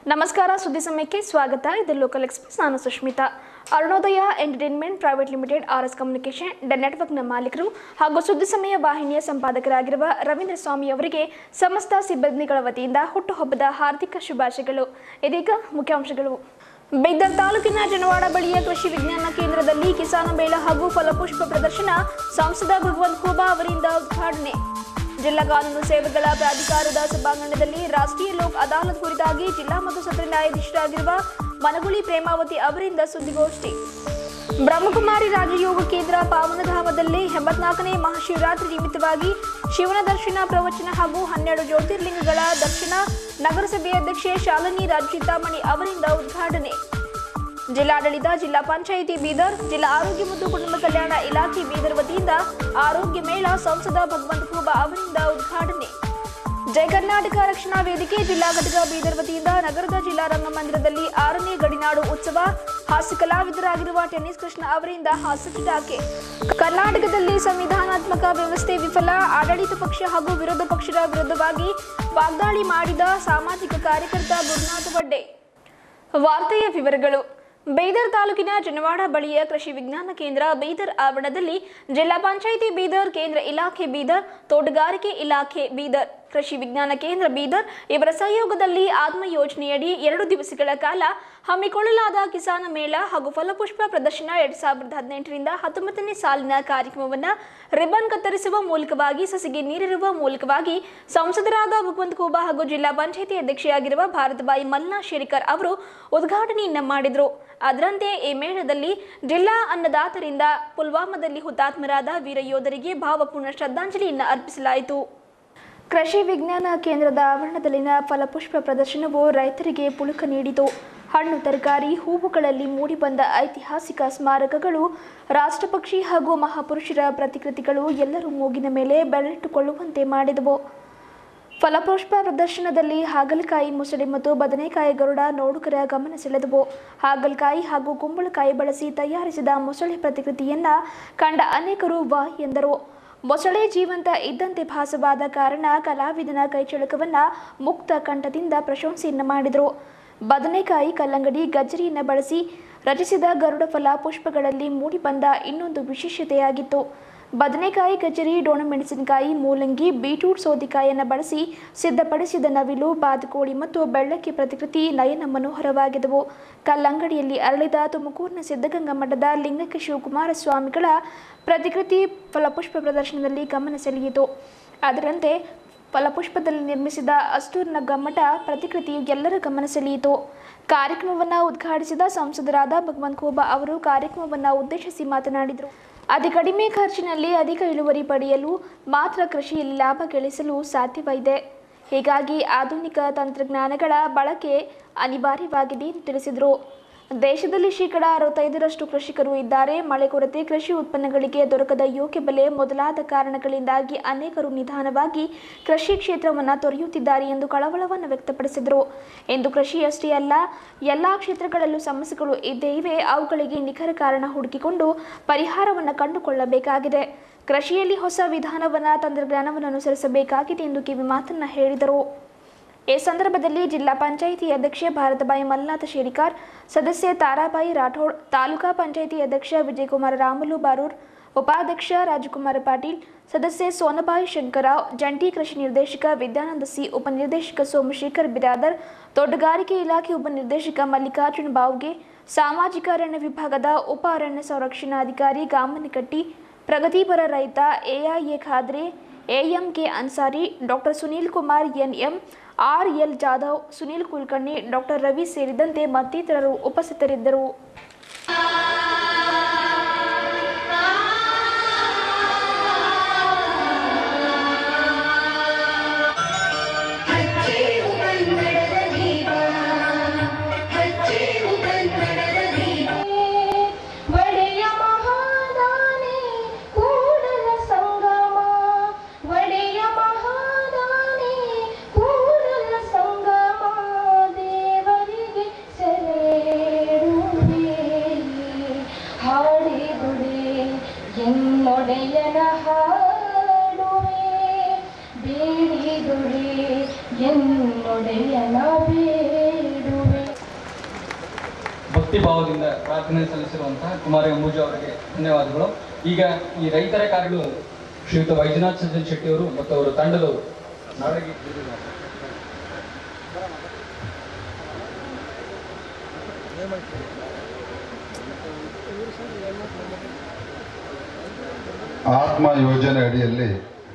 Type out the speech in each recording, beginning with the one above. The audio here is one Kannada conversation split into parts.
ನಮಸ್ಕಾರ ಸುದ್ದಿ ಸಮಯಕ್ಕೆ ಸ್ವಾಗತ ಇದು ಲೋಕಲ್ ಎಕ್ಸ್ಪ್ರೆಸ್ ನಾನು Sushmita Arunodaya entertainment private limited R S communication the ನೆಟ್ವರ್ಕ್ನ ಮಾಲೀಕರು ಹಾಗೂ ಸುದ್ದಿ ಸಮಯ ವಾಹಿನಿಯ ಸಂಪಾದಕರಾಗಿರುವ ರವೀಂದ್ರ ಸ್ವಾಮಿ ಅವರಿಗೆ ಸಮಸ್ತ ಸಿಬ್ಬಂದಿಗಳ ವತಿಯಿಂದ ಹುಟ್ಟುಹಬ್ಬದ ಹಾರ್ದಿಕ ಶುಭಾಶಯಗಳು ಇದೀಗ ಮುಖ್ಯಾಂಶಗಳು ಬೀದರ್ ತಾಲೂಕಿನ ಜನವಾಡ ಬಳಿಯ ಕೃಷಿ ವಿಜ್ಞಾನ ಕೇಂದ್ರದಲ್ಲಿ ಕಿಸಾನ ಮೇಳ ಹಾಗೂ ಫಲಪುಷ್ಪ ಪ್ರದರ್ಶನ ಸಂಸದ ಭಗವಂತ್ ಖೂಬಾ ಅವರಿಂದ ಉದ್ಘಾಟನೆ ಜಿಲ್ಲಾ ಕಾನೂನು ಸೇವೆಗಳ ಪ್ರಾಧಿಕಾರದ ಸಭಾಂಗಣದಲ್ಲಿ ರಾಷ್ಟ್ರೀಯ ಲೋಕ್ ಅದಾಲತ್ ಕುರಿತಾಗಿ ಜಿಲ್ಲಾ ಮತ್ತು ಸತ್ರ ನ್ಯಾಯಾಧೀಶರಾಗಿರುವ ಮನಗುಳಿ ಪ್ರೇಮಾವತಿ ಅವರಿಂದ ಸುದ್ದಿಗೋಷ್ಠಿ ಬ್ರಹ್ಮಕುಮಾರಿ ರಾಜಯೋಗ ಕೇಂದ್ರ ಪಾವನಧಾಮದಲ್ಲಿ ಎಂಬತ್ನಾಲ್ಕನೇ ಮಹಾಶಿವರಾತ್ರಿ ನಿಮಿತ್ತವಾಗಿ ಶಿವನ ದರ್ಶನ ಪ್ರವಚನ ಹಾಗೂ ಹನ್ನೆರಡು ಜ್ಯೋತಿರ್ಲಿಂಗಗಳ ದರ್ಶನ ನಗರಸಭೆ ಅಧ್ಯಕ್ಷೆ ಶಾಲಿನಿ ರಾಜಚಿಂತಾಮಣಿ ಅವರಿಂದ ಉದ್ಘಾಟನೆ ಜಿಲ್ಲಾಡಳಿತ ಜಿಲ್ಲಾ ಪಂಚಾಯಿತಿ ಬೀದರ್ ಜಿಲ್ಲಾ ಆರೋಗ್ಯ ಮತ್ತು ಕುಟುಂಬ ಕಲ್ಯಾಣ ಇಲಾಖೆ ಬೀದರ್ ವತಿಯಿಂದ ಆರೋಗ್ಯ ಮೇಳ ಸಂಸದ ಭಗವಂತ ಖೂಬಾ ಅವರಿಂದ ಉದ್ಘಾಟನೆ ಜಯ ಕರ್ನಾಟಕ ರಕ್ಷಣಾ ವೇದಿಕೆ ಜಿಲ್ಲಾ ಘಟಕ ಬೀದರ್ ವತಿಯಿಂದ ನಗರದ ಜಿಲ್ಲಾ ರಂಗಮಂದಿರದಲ್ಲಿ ಆರನೇ ಗಡಿನಾಡು ಉತ್ಸವ ಹಾಸ್ಯ ಕಲಾವಿದರಾಗಿರುವ ಟೆನ್ನಿಸ್ ಕೃಷ್ಣ ಅವರಿಂದ ಹಾಸ್ಯ ಚಟಾಕೆ ಕರ್ನಾಟಕದಲ್ಲಿ ಸಂವಿಧಾನಾತ್ಮಕ ವ್ಯವಸ್ಥೆ ವಿಫಲ ಆಡಳಿತ ಪಕ್ಷ ಹಾಗೂ ವಿರೋಧ ಪಕ್ಷದ ವಿರುದ್ಧವಾಗಿ ವಾಗ್ದಾಳಿ ಮಾಡಿದ ಸಾಮಾಜಿಕ ಕಾರ್ಯಕರ್ತ ಗುರುನಾಥ ವಡ್ಡೆ ವಾರ್ತೆಯ ವಿವರಗಳು ಬೀದರ್ ತಾಲೂಕಿನ ಜನವಾಡ ಬಳಿಯ ಕೃಷಿ ವಿಜ್ಞಾನ ಕೇಂದ್ರ ಬೀದರ್ ಆವರಣದಲ್ಲಿ ಜಿಲ್ಲಾ ಪಂಚಾಯಿತಿ ಬೀದರ್ ಕೇಂದ್ರ ಇಲಾಖೆ ಬೀದರ್ ತೋಟಗಾರಿಕೆ ಇಲಾಖೆ ಬೀದರ್ ಕೃಷಿ ವಿಜ್ಞಾನ ಕೇಂದ್ರ ಬೀದರ್ ಇವರ ಸಹಯೋಗದಲ್ಲಿ ಆತ್ಮ ಯೋಜನೆಯಡಿ ಎರಡು ದಿವಸಗಳ ಕಾಲ ಹಮ್ಮಿಕೊಳ್ಳಲಾದ ಕಿಸಾನ ಮೇಳ ಹಾಗೂ ಫಲಪುಷ್ಪ ಪ್ರದರ್ಶನ ಎರಡ್ ಸಾವಿರದ ಹದಿನೆಂಟರಿಂದ ಹತ್ತೊಂಬತ್ತನೇ ಸಾಲಿನ ಕಾರ್ಯಕ್ರಮವನ್ನು ರಿಬನ್ ಕತ್ತರಿಸುವ ಮೂಲಕವಾಗಿ ಸಸಿಗೆ ನೀರಿರುವ ಮೂಲಕವಾಗಿ ಸಂಸದರಾದ ಭಗವಂತ ಖೂಬಾ ಹಾಗೂ ಜಿಲ್ಲಾ ಪಂಚಾಯಿತಿ ಅಧ್ಯಕ್ಷೆಯಾಗಿರುವ ಭಾರತಬಾಯಿ ಮಲ್ನಾ ಶೇರಿಕರ್ ಅವರು ಉದ್ಘಾಟನೆಯನ್ನ ಮಾಡಿದರು ಅದರಂತೆ ಈ ಮೇಳದಲ್ಲಿ ಜಿಲ್ಲಾ ಅನ್ನದಾತರಿಂದ ಪುಲ್ವಾಮಾದಲ್ಲಿ ಹುತಾತ್ಮರಾದ ವೀರ ಯೋಧರಿಗೆ ಭಾವಪೂರ್ಣ ಶ್ರದ್ಧಾಂಜಲಿಯನ್ನು ಅರ್ಪಿಸಲಾಯಿತು ಕೃಷಿ ವಿಜ್ಞಾನ ಕೇಂದ್ರದ ಆವರಣದಲ್ಲಿನ ಫಲಪುಷ್ಪ ಪ್ರದರ್ಶನವು ರೈತರಿಗೆ ಪುಳುಕ ನೀಡಿತು ಹಣ್ಣು ತರಕಾರಿ ಹೂವುಗಳಲ್ಲಿ ಮೂಡಿಬಂದ ಐತಿಹಾಸಿಕ ಸ್ಮಾರಕಗಳು ರಾಷ್ಟ್ರಪಕ್ಷಿ ಹಾಗೂ ಮಹಾಪುರುಷರ ಪ್ರತಿಕೃತಿಗಳು ಎಲ್ಲರೂ ಮೂಗಿನ ಮೇಲೆ ಬೆರಳಿಟ್ಟುಕೊಳ್ಳುವಂತೆ ಮಾಡಿದವು ಫಲಪುಷ್ಪ ಪ್ರದರ್ಶನದಲ್ಲಿ ಹಾಗಲಕಾಯಿ ಮುಸಳಿ ಮತ್ತು ಬದನೆಕಾಯಿ ಗರುಡ ನೋಡುಗರ ಗಮನ ಸೆಳೆದವು ಹಾಗಲಕಾಯಿ ಹಾಗೂ ಕುಂಬಳಕಾಯಿ ಬಳಸಿ ತಯಾರಿಸಿದ ಮೊಸಳೆ ಪ್ರತಿಕೃತಿಯನ್ನ ಕಂಡ ಅನೇಕರು ವಾ ಎಂದರು ಮೊಸಳೆ ಜೀವಂತ ಇದ್ದಂತೆ ಭಾಸವಾದ ಕಾರಣ ಕಲಾವಿದನ ಕೈಚಳಕವನ್ನ ಮುಕ್ತ ಕಂಠದಿಂದ ಪ್ರಶಂಸೆಯನ್ನ ಮಾಡಿದರು ಬದನೆಕಾಯಿ ಕಲ್ಲಂಗಡಿ ಗಜ್ಜರಿಯನ್ನು ಬಳಸಿ ರಚಿಸಿದ ಗರುಡ ಫಲ ಪುಷ್ಪಗಳಲ್ಲಿ ಮೂಡಿಬಂದ ಇನ್ನೊಂದು ವಿಶೇಷತೆಯಾಗಿತ್ತು ಬದನೆಕಾಯಿ ಗಜ್ಜರಿ ಡೊಣಮೆಣಸಿನಕಾಯಿ ಮೂಲಂಗಿ ಬೀಟ್ರೂಟ್ ಸೌತೆಕಾಯಿಯನ್ನು ಬಳಸಿ ಸಿದ್ಧಪಡಿಸಿದ ನವಿಲು ಬಾತುಕೋಳಿ ಮತ್ತು ಬೆಳ್ಳಕ್ಕಿ ಪ್ರತಿಕೃತಿ ನಯನ ಮನೋಹರವಾಗಿದ್ದವು ಕಲ್ಲಂಗಡಿಯಲ್ಲಿ ಅರಳಿದ ತುಮಕೂರಿನ ಸಿದ್ಧಗಂಗಾ ಮಠದ ಲಿಂಗಕ್ಕೆ ಶಿವಕುಮಾರ ಸ್ವಾಮಿಗಳ ಪ್ರತಿಕೃತಿ ಫಲಪುಷ್ಪ ಪ್ರದರ್ಶನದಲ್ಲಿ ಗಮನ ಸೆಳೆಯಿತು ಅದರಂತೆ ಫಲಪುಷ್ಪದಲ್ಲಿ ನಿರ್ಮಿಸಿದ ಅಸ್ತೂರ್ನ ಗಮ್ಮಟ ಪ್ರತಿಕೃತಿಯು ಎಲ್ಲರ ಗಮನ ಸೆಳೆಯಿತು ಕಾರ್ಯಕ್ರಮವನ್ನು ಉದ್ಘಾಟಿಸಿದ ಸಂಸದರಾದ ಭಗವಂತ್ ಖೋಬಾ ಅವರು ಕಾರ್ಯಕ್ರಮವನ್ನು ಉದ್ದೇಶಿಸಿ ಮಾತನಾಡಿದರು ಅತಿ ಕಡಿಮೆ ಖರ್ಚಿನಲ್ಲಿ ಅಧಿಕ ಇಳುವರಿ ಪಡೆಯಲು ಮಾತ್ರ ಕೃಷಿಯಲ್ಲಿ ಲಾಭ ಗಳಿಸಲು ಸಾಧ್ಯವಿದೆ ಹೀಗಾಗಿ ಆಧುನಿಕ ತಂತ್ರಜ್ಞಾನಗಳ ಬಳಕೆ ಅನಿವಾರ್ಯವಾಗಿದೆ ಎಂದು ತಿಳಿಸಿದರು ದೇಶದಲ್ಲಿ ಶೇಕಡ ಅರವತ್ತೈದರಷ್ಟು ಕೃಷಿಕರು ಇದ್ದಾರೆ ಮಳೆ ಕೊರತೆ ಕೃಷಿ ಉತ್ಪನ್ನಗಳಿಗೆ ದೊರಕದ ಯೋಗ್ಯ ಬೆಲೆ ಮೊದಲಾದ ಕಾರಣಗಳಿಂದಾಗಿ ಅನೇಕರು ನಿಧಾನವಾಗಿ ಕೃಷಿ ಕ್ಷೇತ್ರವನ್ನು ತೊರೆಯುತ್ತಿದ್ದಾರೆ ಎಂದು ಕಳವಳವನ್ನು ವ್ಯಕ್ತಪಡಿಸಿದರು ಎಂದು ಕೃಷಿಯಷ್ಟೇ ಅಲ್ಲ ಎಲ್ಲ ಕ್ಷೇತ್ರಗಳಲ್ಲೂ ಸಮಸ್ಯೆಗಳು ಇದ್ದೇ ಇವೆ ಅವುಗಳಿಗೆ ನಿಖರ ಕಾರಣ ಹುಡುಕಿಕೊಂಡು ಪರಿಹಾರವನ್ನು ಕಂಡುಕೊಳ್ಳಬೇಕಾಗಿದೆ ಕೃಷಿಯಲ್ಲಿ ಹೊಸ ವಿಧಾನವನ್ನು ತಂತ್ರಜ್ಞಾನವನ್ನು ಅನುಸರಿಸಬೇಕಾಗಿದೆ ಎಂದು ಕಿವಿ ಮಾತನ್ನ ಹೇಳಿದರು ಈ ಸಂದರ್ಭದಲ್ಲಿ ಜಿಲ್ಲಾ ಪಂಚಾಯಿತಿ ಅಧ್ಯಕ್ಷೆ ಭಾರತಬಾಯಿ ಮಲ್ನಾಥ ಶೇರಿಕಾರ್ ಸದಸ್ಯೆ ತಾರಾಬಾಯಿ ರಾಠೋಡ್ ತಾಲೂಕಾ ಪಂಚಾಯಿತಿ ಅಧ್ಯಕ್ಷ ವಿಜಯಕುಮಾರ ರಾಮುಲು ಬಾರೂರ್ ಉಪಾಧ್ಯಕ್ಷ ರಾಜಕುಮಾರ ಪಾಟೀಲ್ ಸದಸ್ಯೆ ಸೋನಬಾಯಿ ಶಂಕರರಾವ್ ಜಂಟಿ ಕೃಷಿ ನಿರ್ದೇಶಕ ವಿದ್ಯಾನಂದ ಸಿ ಉಪನಿರ್ದೇಶಕ ಸೋಮಶೇಖರ್ ಬಿರಾದರ್ ತೋಟಗಾರಿಕೆ ಇಲಾಖೆ ಉಪನಿರ್ದೇಶಕ ಮಲ್ಲಿಕಾರ್ಜುನ ಬಾವ್ಗೆ ಸಾಮಾಜಿಕ ಅರಣ್ಯ ವಿಭಾಗದ ಉಪ ಅರಣ್ಯ ಸಂರಕ್ಷಣಾಧಿಕಾರಿ ಗಾಮನಕಟ್ಟಿ ಪ್ರಗತಿಪರ ರೈತ AIA Khadre AMK Ansari doctor Sunil Kumar NM R L Jadhav Sunil Kulkarni doctor Ravi ಸೇರಿದಂತೆ ಮತ್ತಿತರರು ಉಪಸ್ಥಿತರಿದ್ದರು ಹಚ್ಚೇವು ಕನ್ನಡದ ದೀಪ ಹಚ್ಚೇವು ಕನ್ನಡದ ದೀಪ ಒಡೆಯ ಮಹಾದಾನೆ ಕೂಡಲ ಸಂಗಮ ಒಡೆಯ ಮಹಾದಾನೆ ಕೂಡಲ ಸಂಗಮ ದೇವರಿಗೆ ಸೆರೆಡುವೆ ಭಕ್ತಿ ಭಾವದಿಂದ ಪ್ರಾರ್ಥನೆ ಸಲ್ಲಿಸಿರುವಂತಹ ಕುಮಾರಿ ಅಂಬುಜಾ ಅವರಿಗೆ ಧನ್ಯವಾದಗಳು ಈಗ ಈ ರೈತರ ಕಾರ್ಯಗಳು ಶ್ರೀಯುತ ವೈದ್ಯನಾಥ್ ಸಜ್ಜನ್ ಶೆಟ್ಟಿ ಅವರು ಮತ್ತು ಅವರ ತಂಡದವರು ನಾಳೆಗೆ ಆತ್ಮ ಯೋಜನೆ ಅಡಿಯಲ್ಲಿ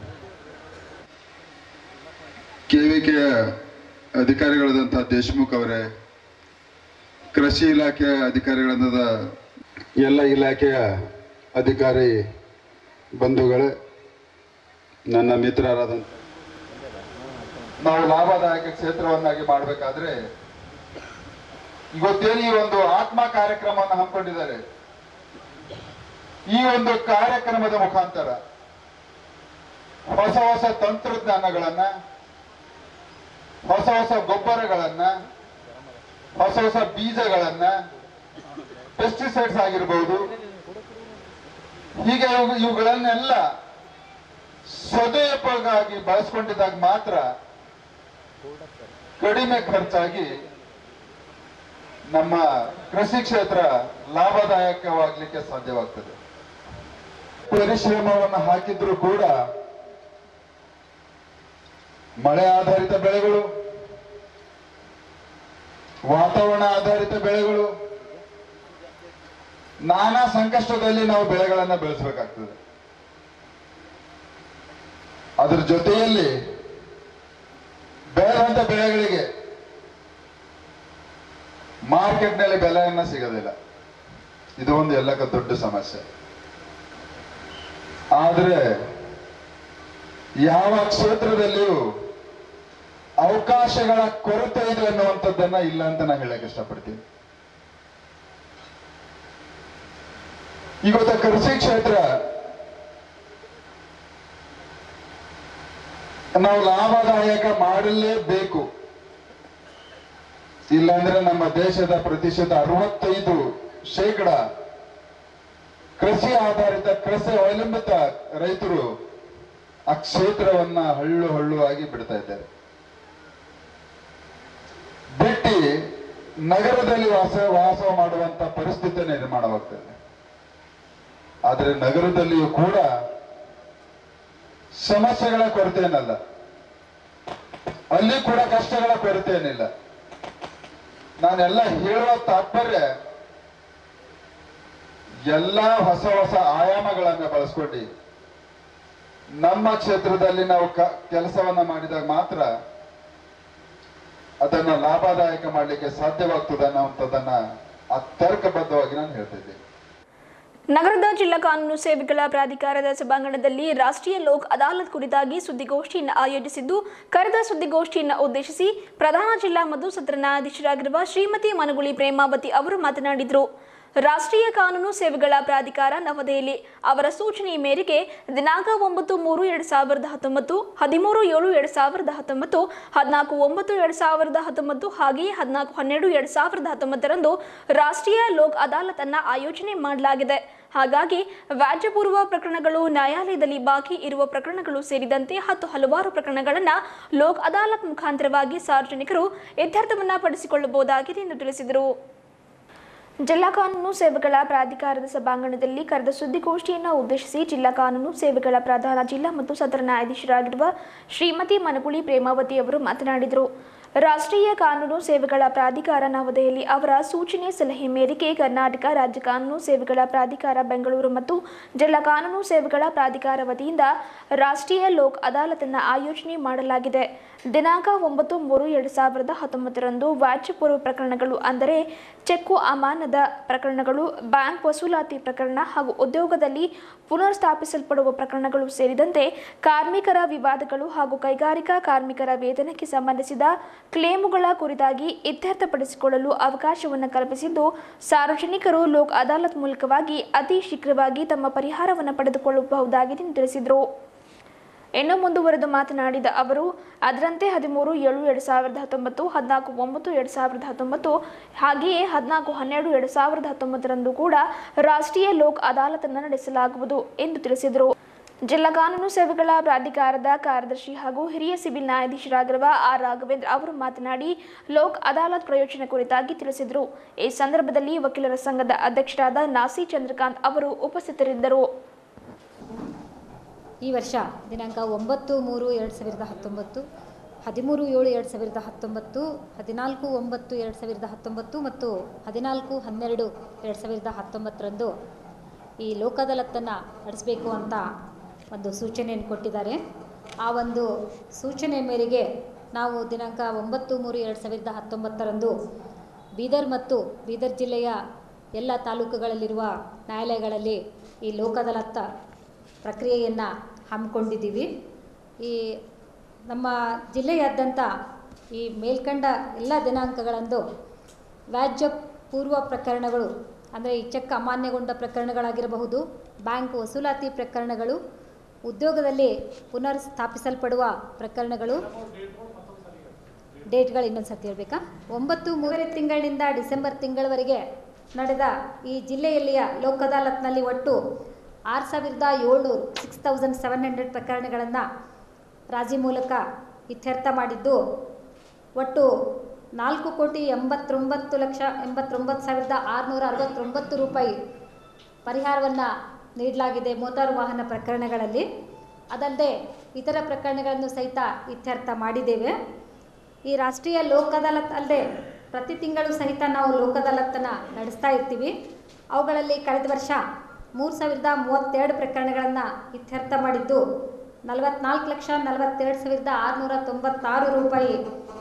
ಕೆವಿಕೆಯ ಅಧಿಕಾರಿಗಳಾದಂಥ ದೇಶ್ಮುಖ್ ಅವರೇ ಕೃಷಿ ಇಲಾಖೆಯ ಅಧಿಕಾರಿಗಳಾದ ಎಲ್ಲ ಇಲಾಖೆಯ ಅಧಿಕಾರಿ ಬಂಧುಗಳೇ ನನ್ನ ಮಿತ್ರರಾದಂಥ ನಾವು ಲಾಭದಾಯಕ ಕ್ಷೇತ್ರವನ್ನಾಗಿ ಮಾಡಬೇಕಾದ್ರೆ ಇವತ್ತೇನು ಈ ಒಂದು ಆತ್ಮ ಕಾರ್ಯಕ್ರಮವನ್ನು ಹಮ್ಮಿಕೊಂಡಿದ್ದಾರೆ ಈ ಒಂದು ಕಾರ್ಯಕ್ರಮದ ಮುಖಾಂತರ ಹೊಸ ಹೊಸ ತಂತ್ರಜ್ಞಾನಗಳನ್ನ ಹೊಸ ಹೊಸ ಗೊಬ್ಬರಗಳನ್ನ ಹೊಸ ಹೊಸ ಬೀಜಗಳನ್ನ ಪೆಸ್ಟಿಸೈಡ್ಸ್ ಆಗಿರ್ಬೋದು ಹೀಗೆ ಇವು- ಇವುಗಳನ್ನೆಲ್ಲ ಸದುಪಯೋಗವಾಗಿ ಬಳಸ್ಕೊಂಡಿದ್ದಾಗ ಮಾತ್ರ ಕಡಿಮೆ ಖರ್ಚಾಗಿ ನಮ್ಮ ಕೃಷಿ ಕ್ಷೇತ್ರ ಲಾಭದಾಯಕವಾಗ್ಲಿಕ್ಕೆ ಸಾಧ್ಯವಾಗ್ತದೆ ಪರಿಶ್ರಮವನ್ನು ಹಾಕಿದ್ರು ಕೂಡ ಮಳೆ ಆಧಾರಿತ ಬೆಳೆಗಳು ವಾತಾವರಣ ಆಧಾರಿತ ಬೆಳೆಗಳು ನಾನಾ ಸಂಕಷ್ಟದಲ್ಲಿ ನಾವು ಬೆಳೆಗಳನ್ನ ಬೆಳೆಸಬೇಕಾಗ್ತದೆ ಅದ್ರ ಜೊತೆಯಲ್ಲಿ ಬೆಳೆದಂತ ಬೆಳೆಗಳಿಗೆ ಮಾರ್ಕೆಟ್ನಲ್ಲಿ ಬೆಲೆಯನ್ನ ಸಿಗೋದಿಲ್ಲ ಇದು ಒಂದು ಎಲ್ಲಕ್ಕ ದೊಡ್ಡ ಸಮಸ್ಯೆ ಆದ್ರೆ ಯಾವ ಕ್ಷೇತ್ರದಲ್ಲಿಯೂ ಅವಕಾಶಗಳ ಕೊರತೆ ಇದೆ ಅನ್ನುವಂಥದ್ದನ್ನ ಇಲ್ಲ ಅಂತ ನಾನು ಹೇಳಕ್ ಇಷ್ಟಪಡ್ತೀನಿ ಇವತ್ತು ಕೃಷಿ ಕ್ಷೇತ್ರ ನಾವು ಲಾಭದಾಯಕ ಮಾಡಲೇಬೇಕು ಇಲ್ಲಾಂದ್ರೆ ನಮ್ಮ ದೇಶದ ಪ್ರತಿಶತ ಅರವತ್ತೈದು ಶೇಕಡ ಕೃಷಿ ಆಧಾರಿತ ಕೃಷಿ ಅವಲಂಬಿತ ರೈತರು ಆ ಕ್ಷೇತ್ರವನ್ನ ಹಳ್ಳು ಹಳ್ಳುವಾಗಿ ಬಿಡ್ತಾ ಇದ್ದಾರೆ ಬಿಟ್ಟಿ ನಗರದಲ್ಲಿ ವಾಸ ವಾಸ ಮಾಡುವಂತ ಪರಿಸ್ಥಿತಿ ನಿರ್ಮಾಣವಾಗ್ತದೆ ಆದ್ರೆ ನಗರದಲ್ಲಿಯೂ ಕೂಡ ಸಮಸ್ಯೆಗಳ ಕೊರತೆ ಏನಲ್ಲ ಅಲ್ಲಿ ಕೂಡ ಕಷ್ಟಗಳ ಕೊರತೆ ಏನಿಲ್ಲ ನಾನೆಲ್ಲ ಹೇಳುವ ತಾತ್ಪರ್ಯ ಎಲ್ಲಾ ಹೊಸ ಹೊಸ ಆಯಾಮಗಳನ್ನ ಬಳಸ್ಕೊಂಡು ನಮ್ಮ ಕ್ಷೇತ್ರದಲ್ಲಿ ನಾವು ಕ- ಕೆಲಸವನ್ನ ಮಾಡಿದಾಗ ಮಾತ್ರ ಅದನ್ನ ಲಾಭದಾಯಕ ಮಾಡಲಿಕ್ಕೆ ಸಾಧ್ಯವಾಗ್ತದೆ ಅನ್ನುವಂಥದ್ದನ್ನ ಆ ತರ್ಕಬದ್ಧವಾಗಿ ನಾನು ಹೇಳ್ತಿದ್ದೆ ನಗರದ ಜಿಲ್ಲಾ ಕಾನೂನು ಸೇವೆಗಳ ಪ್ರಾಧಿಕಾರದ ಸಭಾಂಗಣದಲ್ಲಿ ರಾಷ್ಟ್ರೀಯ ಲೋಕ್ ಅದಾಲತ್ ಕುರಿತಾಗಿ ಸುದ್ದಿಗೋಷ್ಠಿಯನ್ನು ಆಯೋಜಿಸಿದ್ದು ಕರೆದ ಸುದ್ದಿಗೋಷ್ಠಿಯನ್ನು ಉದ್ದೇಶಿಸಿ ಪ್ರಧಾನ ಜಿಲ್ಲಾ ಮತ್ತು ಸತ್ರ ನ್ಯಾಯಾಧೀಶರಾಗಿರುವ ಶ್ರೀಮತಿ ಮನಗುಳಿ ಪ್ರೇಮಾವತಿ ಅವರು ಮಾತನಾಡಿದರು ರಾಷ್ಟ್ರೀಯ ಕಾನೂನು ಸೇವೆಗಳ ಪ್ರಾಧಿಕಾರ ನವದೆಹಲಿ ಅವರ ಸೂಚನೆ ಮೇರೆಗೆ ದಿನಾಂಕ ಒಂಬತ್ತು ಮೂರು ಎರಡು ಸಾವಿರದ ಹತ್ತೊಂಬತ್ತು ಹದಿಮೂರು ಏಳು ಎರಡು ಸಾವಿರದ ಹತ್ತೊಂಬತ್ತು ಹದಿನಾಲ್ಕು ಒಂಬತ್ತು ಎರಡು ಸಾವಿರದ ಹತ್ತೊಂಬತ್ತು ಹಾಗೆಯೇ ಹದಿನಾಲ್ಕು ಹನ್ನೆರಡು ಎರಡು ಸಾವಿರದ ಹತ್ತೊಂಬತ್ತರಂದು ರಾಷ್ಟ್ರೀಯ ಲೋಕ್ ಅದಾಲತ್ ಅನ್ನ ಆಯೋಜನೆ ಮಾಡಲಾಗಿದೆ ಹಾಗಾಗಿ ವ್ಯಾಜ್ಯಪೂರ್ವ ಪ್ರಕರಣಗಳು ನ್ಯಾಯಾಲಯದಲ್ಲಿ ಬಾಕಿ ಇರುವ ಪ್ರಕರಣಗಳು ಸೇರಿದಂತೆ ಹತ್ತು ಹಲವಾರು ಪ್ರಕರಣಗಳನ್ನು ಲೋಕ್ ಅದಾಲತ್ ಮುಖಾಂತರವಾಗಿ ಸಾರ್ವಜನಿಕರು ಇತ್ಯರ್ಥವನ್ನ ಪಡಿಸಿಕೊಳ್ಳಬಹುದಾಗಿದೆ ಎಂದು ತಿಳಿಸಿದರು ಜಿಲ್ಲಾ ಕಾನೂನು ಸೇವೆಗಳ ಪ್ರಾಧಿಕಾರದ ಸಭಾಂಗಣದಲ್ಲಿ ಕರೆದ ಸುದ್ದಿಗೋಷ್ಠಿಯನ್ನು ಉದ್ದೇಶಿಸಿ ಜಿಲ್ಲಾ ಕಾನೂನು ಸೇವೆಗಳ ಪ್ರಧಾನ ಜಿಲ್ಲಾ ಮತ್ತು ಸತ್ರ ನ್ಯಾಯಾಧೀಶರಾಗಿರುವ ಶ್ರೀಮತಿ ಮನಗುಳಿ ಪ್ರೇಮಾವತಿ ಅವರು ಮಾತನಾಡಿದರು ರಾಷ್ಟ್ರೀಯ ಕಾನೂನು ಸೇವೆಗಳ ಪ್ರಾಧಿಕಾರ ನವದೆಹಲಿ ಅವರ ಸೂಚನೆ ಸಲಹೆ ಮೇರೆಗೆ ಕರ್ನಾಟಕ ರಾಜ್ಯ ಕಾನೂನು ಸೇವೆಗಳ ಪ್ರಾಧಿಕಾರ ಬೆಂಗಳೂರು ಮತ್ತು ಜಿಲ್ಲಾ ಕಾನೂನು ಸೇವೆಗಳ ಪ್ರಾಧಿಕಾರ ವತಿಯಿಂದ ರಾಷ್ಟ್ರೀಯ ಲೋಕ್ ಅದಾಲತನ್ನು ಆಯೋಜನೆ ಮಾಡಲಾಗಿದೆ ದಿನಾಂಕ ಒಂಬತ್ತು ಮೂರು ಎರಡು ಸಾವಿರದ ಹತ್ತೊಂಬತ್ತರಂದು ವ್ಯಾಜ್ಯಪೂರ್ವ ಪ್ರಕರಣಗಳು ಅಂದರೆ ಚೆಕ್ಕು ಅಮಾನದ ಪ್ರಕರಣಗಳು ಬ್ಯಾಂಕ್ ವಸೂಲಾತಿ ಪ್ರಕರಣ ಹಾಗೂ ಉದ್ಯೋಗದಲ್ಲಿ ಪುನರ್ ಸ್ಥಾಪಿಸಲ್ಪಡುವ ಪ್ರಕರಣಗಳು ಸೇರಿದಂತೆ ಕಾರ್ಮಿಕರ ವಿವಾದಗಳು ಹಾಗೂ ಕೈಗಾರಿಕಾ ಕಾರ್ಮಿಕರ ವೇತನಕ್ಕೆ ಸಂಬಂಧಿಸಿದ ಕ್ಲೇಮುಗಳ ಕುರಿತಾಗಿ ಇತ್ಯರ್ಥಪಡಿಸಿಕೊಳ್ಳಲು ಅವಕಾಶವನ್ನು ಕಲ್ಪಿಸಿದ್ದು ಸಾರ್ವಜನಿಕರು ಲೋಕ್ ಅದಾಲತ್ ಮೂಲಕವಾಗಿ ಅತಿ ಶೀಘ್ರವಾಗಿ ತಮ್ಮ ಪರಿಹಾರವನ್ನು ಪಡೆದುಕೊಳ್ಳಬಹುದಾಗಿದೆ ಎಂದು ತಿಳಿಸಿದರು ಇನ್ನು ಮುಂದುವರೆದು ಮಾತನಾಡಿದ ಅವರು ಅದರಂತೆ ಹದಿಮೂರು ಏಳು ಎರಡು ಸಾವಿರದ ಹತ್ತೊಂಬತ್ತು ಹದಿನಾಲ್ಕು ಒಂಬತ್ತು ಎರಡು ಸಾವಿರದ ಹತ್ತೊಂಬತ್ತು ಹಾಗೆಯೇ ಹದಿನಾಲ್ಕು ಹನ್ನೆರಡು ಎರಡು ಸಾವಿರದ ಹತ್ತೊಂಬತ್ತರಂದು ಕೂಡ ರಾಷ್ಟ್ರೀಯ ಲೋಕ್ ಅದಾಲತನ್ನು ನಡೆಸಲಾಗುವುದು ಎಂದು ತಿಳಿಸಿದರು ಜಿಲ್ಲಾ ಕಾನೂನು ಸೇವೆಗಳ ಪ್ರಾಧಿಕಾರದ ಕಾರ್ಯದರ್ಶಿ ಹಾಗೂ ಹಿರಿಯ ಸಿವಿಲ್ ನ್ಯಾಯಾಧೀಶರಾಗಿರುವ ಆರ್ ರಾಘವೇಂದ್ರ ಅವರು ಮಾತನಾಡಿ ಲೋಕ್ ಅದಾಲತ್ ಪ್ರಯೋಜನ ಕುರಿತಾಗಿ ತಿಳಿಸಿದರು ಈ ಸಂದರ್ಭದಲ್ಲಿ ವಕೀಲರ ಸಂಘದ ಅಧ್ಯಕ್ಷರಾದ ನಾಸಿ ಚಂದ್ರಕಾಂತ್ ಅವರು ಉಪಸ್ಥಿತರಿದ್ದರು ಈ ವರ್ಷ ದಿನಾಂಕ ಒಂಬತ್ತು ಮೂರು ಎರಡು ಸಾವಿರದ ಹತ್ತೊಂಬತ್ತು ಹದಿಮೂರು ಏಳು ಎರಡು ಸಾವಿರದ ಹತ್ತೊಂಬತ್ತು ಹದಿನಾಲ್ಕು ಒಂಬತ್ತು ಎರಡು ಸಾವಿರದ ಹತ್ತೊಂಬತ್ತು ಮತ್ತು ಹದಿನಾಲ್ಕು ಹನ್ನೆರಡು ಎರಡು ಸಾವಿರದ ಹತ್ತೊಂಬತ್ತರಂದು ಈ ಲೋಕ ಅದಾಲತ್ತನ್ನು ನಡೆಸಬೇಕು ಅಂತ ಒಂದು ಸೂಚನೆಯನ್ನು ಕೊಟ್ಟಿದ್ದಾರೆ ಆ ಒಂದು ಸೂಚನೆ ಮೇರೆಗೆ ನಾವು ದಿನಾಂಕ ಒಂಬತ್ತು ಮೂರು ಎರಡು ಸಾವಿರದ ಹತ್ತೊಂಬತ್ತರಂದು ಬೀದರ್ ಮತ್ತು ಬೀದರ್ ಜಿಲ್ಲೆಯ ಎಲ್ಲ ತಾಲೂಕುಗಳಲ್ಲಿರುವ ನ್ಯಾಯಾಲಯಗಳಲ್ಲಿ ಈ ಲೋಕ ಅದಾಲತ್ತ ಪ್ರಕ್ರಿಯೆಯನ್ನು ಹಮ್ಮಿಕೊಂಡಿದ್ದೀವಿ ಈ ನಮ್ಮ ಜಿಲ್ಲೆಯಾದ್ಯಂತ ಈ ಮೇಲ್ಕಂಡ ಎಲ್ಲ ದಿನಾಂಕಗಳಂದು ವ್ಯಾಜ್ಯ ಪೂರ್ವ ಪ್ರಕರಣಗಳು ಅಂದರೆ ಈ ಚೆಕ್ ಅಮಾನ್ಯಗೊಂಡ ಪ್ರಕರಣಗಳಾಗಿರಬಹುದು ಬ್ಯಾಂಕ್ ವಸೂಲಾತಿ ಪ್ರಕರಣಗಳು ಉದ್ಯೋಗದಲ್ಲಿ ಪುನರ್ ಸ್ಥಾಪಿಸಲ್ಪಡುವ ಪ್ರಕರಣಗಳು ಡೇಟ್ಗಳು ಇನ್ನೊಂದು ಸತಿ ಹೇಳ್ಬೇಕಾ ಒಂಬತ್ತು ಮೂರನೇ ತಿಂಗಳಿನಿಂದ ಡಿಸೆಂಬರ್ ತಿಂಗಳವರೆಗೆ ನಡೆದ ಈ ಜಿಲ್ಲೆಯಲ್ಲಿಯ ಲೋಕ್ ಅದಾಲತ್ನಲ್ಲಿ ಒಟ್ಟು ಆರು ಸಾವಿರದ ಏಳ್ನೂರು ಸಿಕ್ಸ್ ತೌಸಂಡ್ ಸೆವೆನ್ ಹಂಡ್ರೆಡ್ ಪ್ರಕರಣಗಳನ್ನು ರಾಜಿ ಮೂಲಕ ಇತ್ಯರ್ಥ ಮಾಡಿದ್ದು ಒಟ್ಟು ನಾಲ್ಕು ಕೋಟಿ ಎಂಬತ್ತೊಂಬತ್ತು ಲಕ್ಷ ಎಂಬತ್ತೊಂಬತ್ತು ಸಾವಿರದ ಆರುನೂರ ಅರವತ್ತೊಂಬತ್ತು ರೂಪಾಯಿ ಪರಿಹಾರವನ್ನು ನೀಡಲಾಗಿದೆ ಮೋಟಾರು ವಾಹನ ಪ್ರಕರಣಗಳಲ್ಲಿ ಅದಲ್ಲದೆ ಇತರ ಪ್ರಕರಣಗಳನ್ನು ಸಹಿತ ಇತ್ಯರ್ಥ ಮಾಡಿದ್ದೇವೆ ಈ ರಾಷ್ಟ್ರೀಯ ಲೋಕ್ ಅದಾಲತ್ ಅಲ್ಲದೆ ಪ್ರತಿ ತಿಂಗಳು ಸಹಿತ ನಾವು ಲೋಕ್ ಅದಾಲತ್ತನ್ನು ನಡೆಸ್ತಾ ಇರ್ತೀವಿ ಅವುಗಳಲ್ಲಿ ಕಳೆದ ವರ್ಷ ಮೂರು ಸಾವಿರದ ಮೂವತ್ತೆರಡು ಪ್ರಕರಣಗಳನ್ನು ಇತ್ಯರ್ಥ ಮಾಡಿದ್ದು ನಲವತ್ನಾಲ್ಕು ಲಕ್ಷ ನಲವತ್ತೆರಡು ಸಾವಿರದ ಆರುನೂರ ತೊಂಬತ್ತಾರು ರೂಪಾಯಿ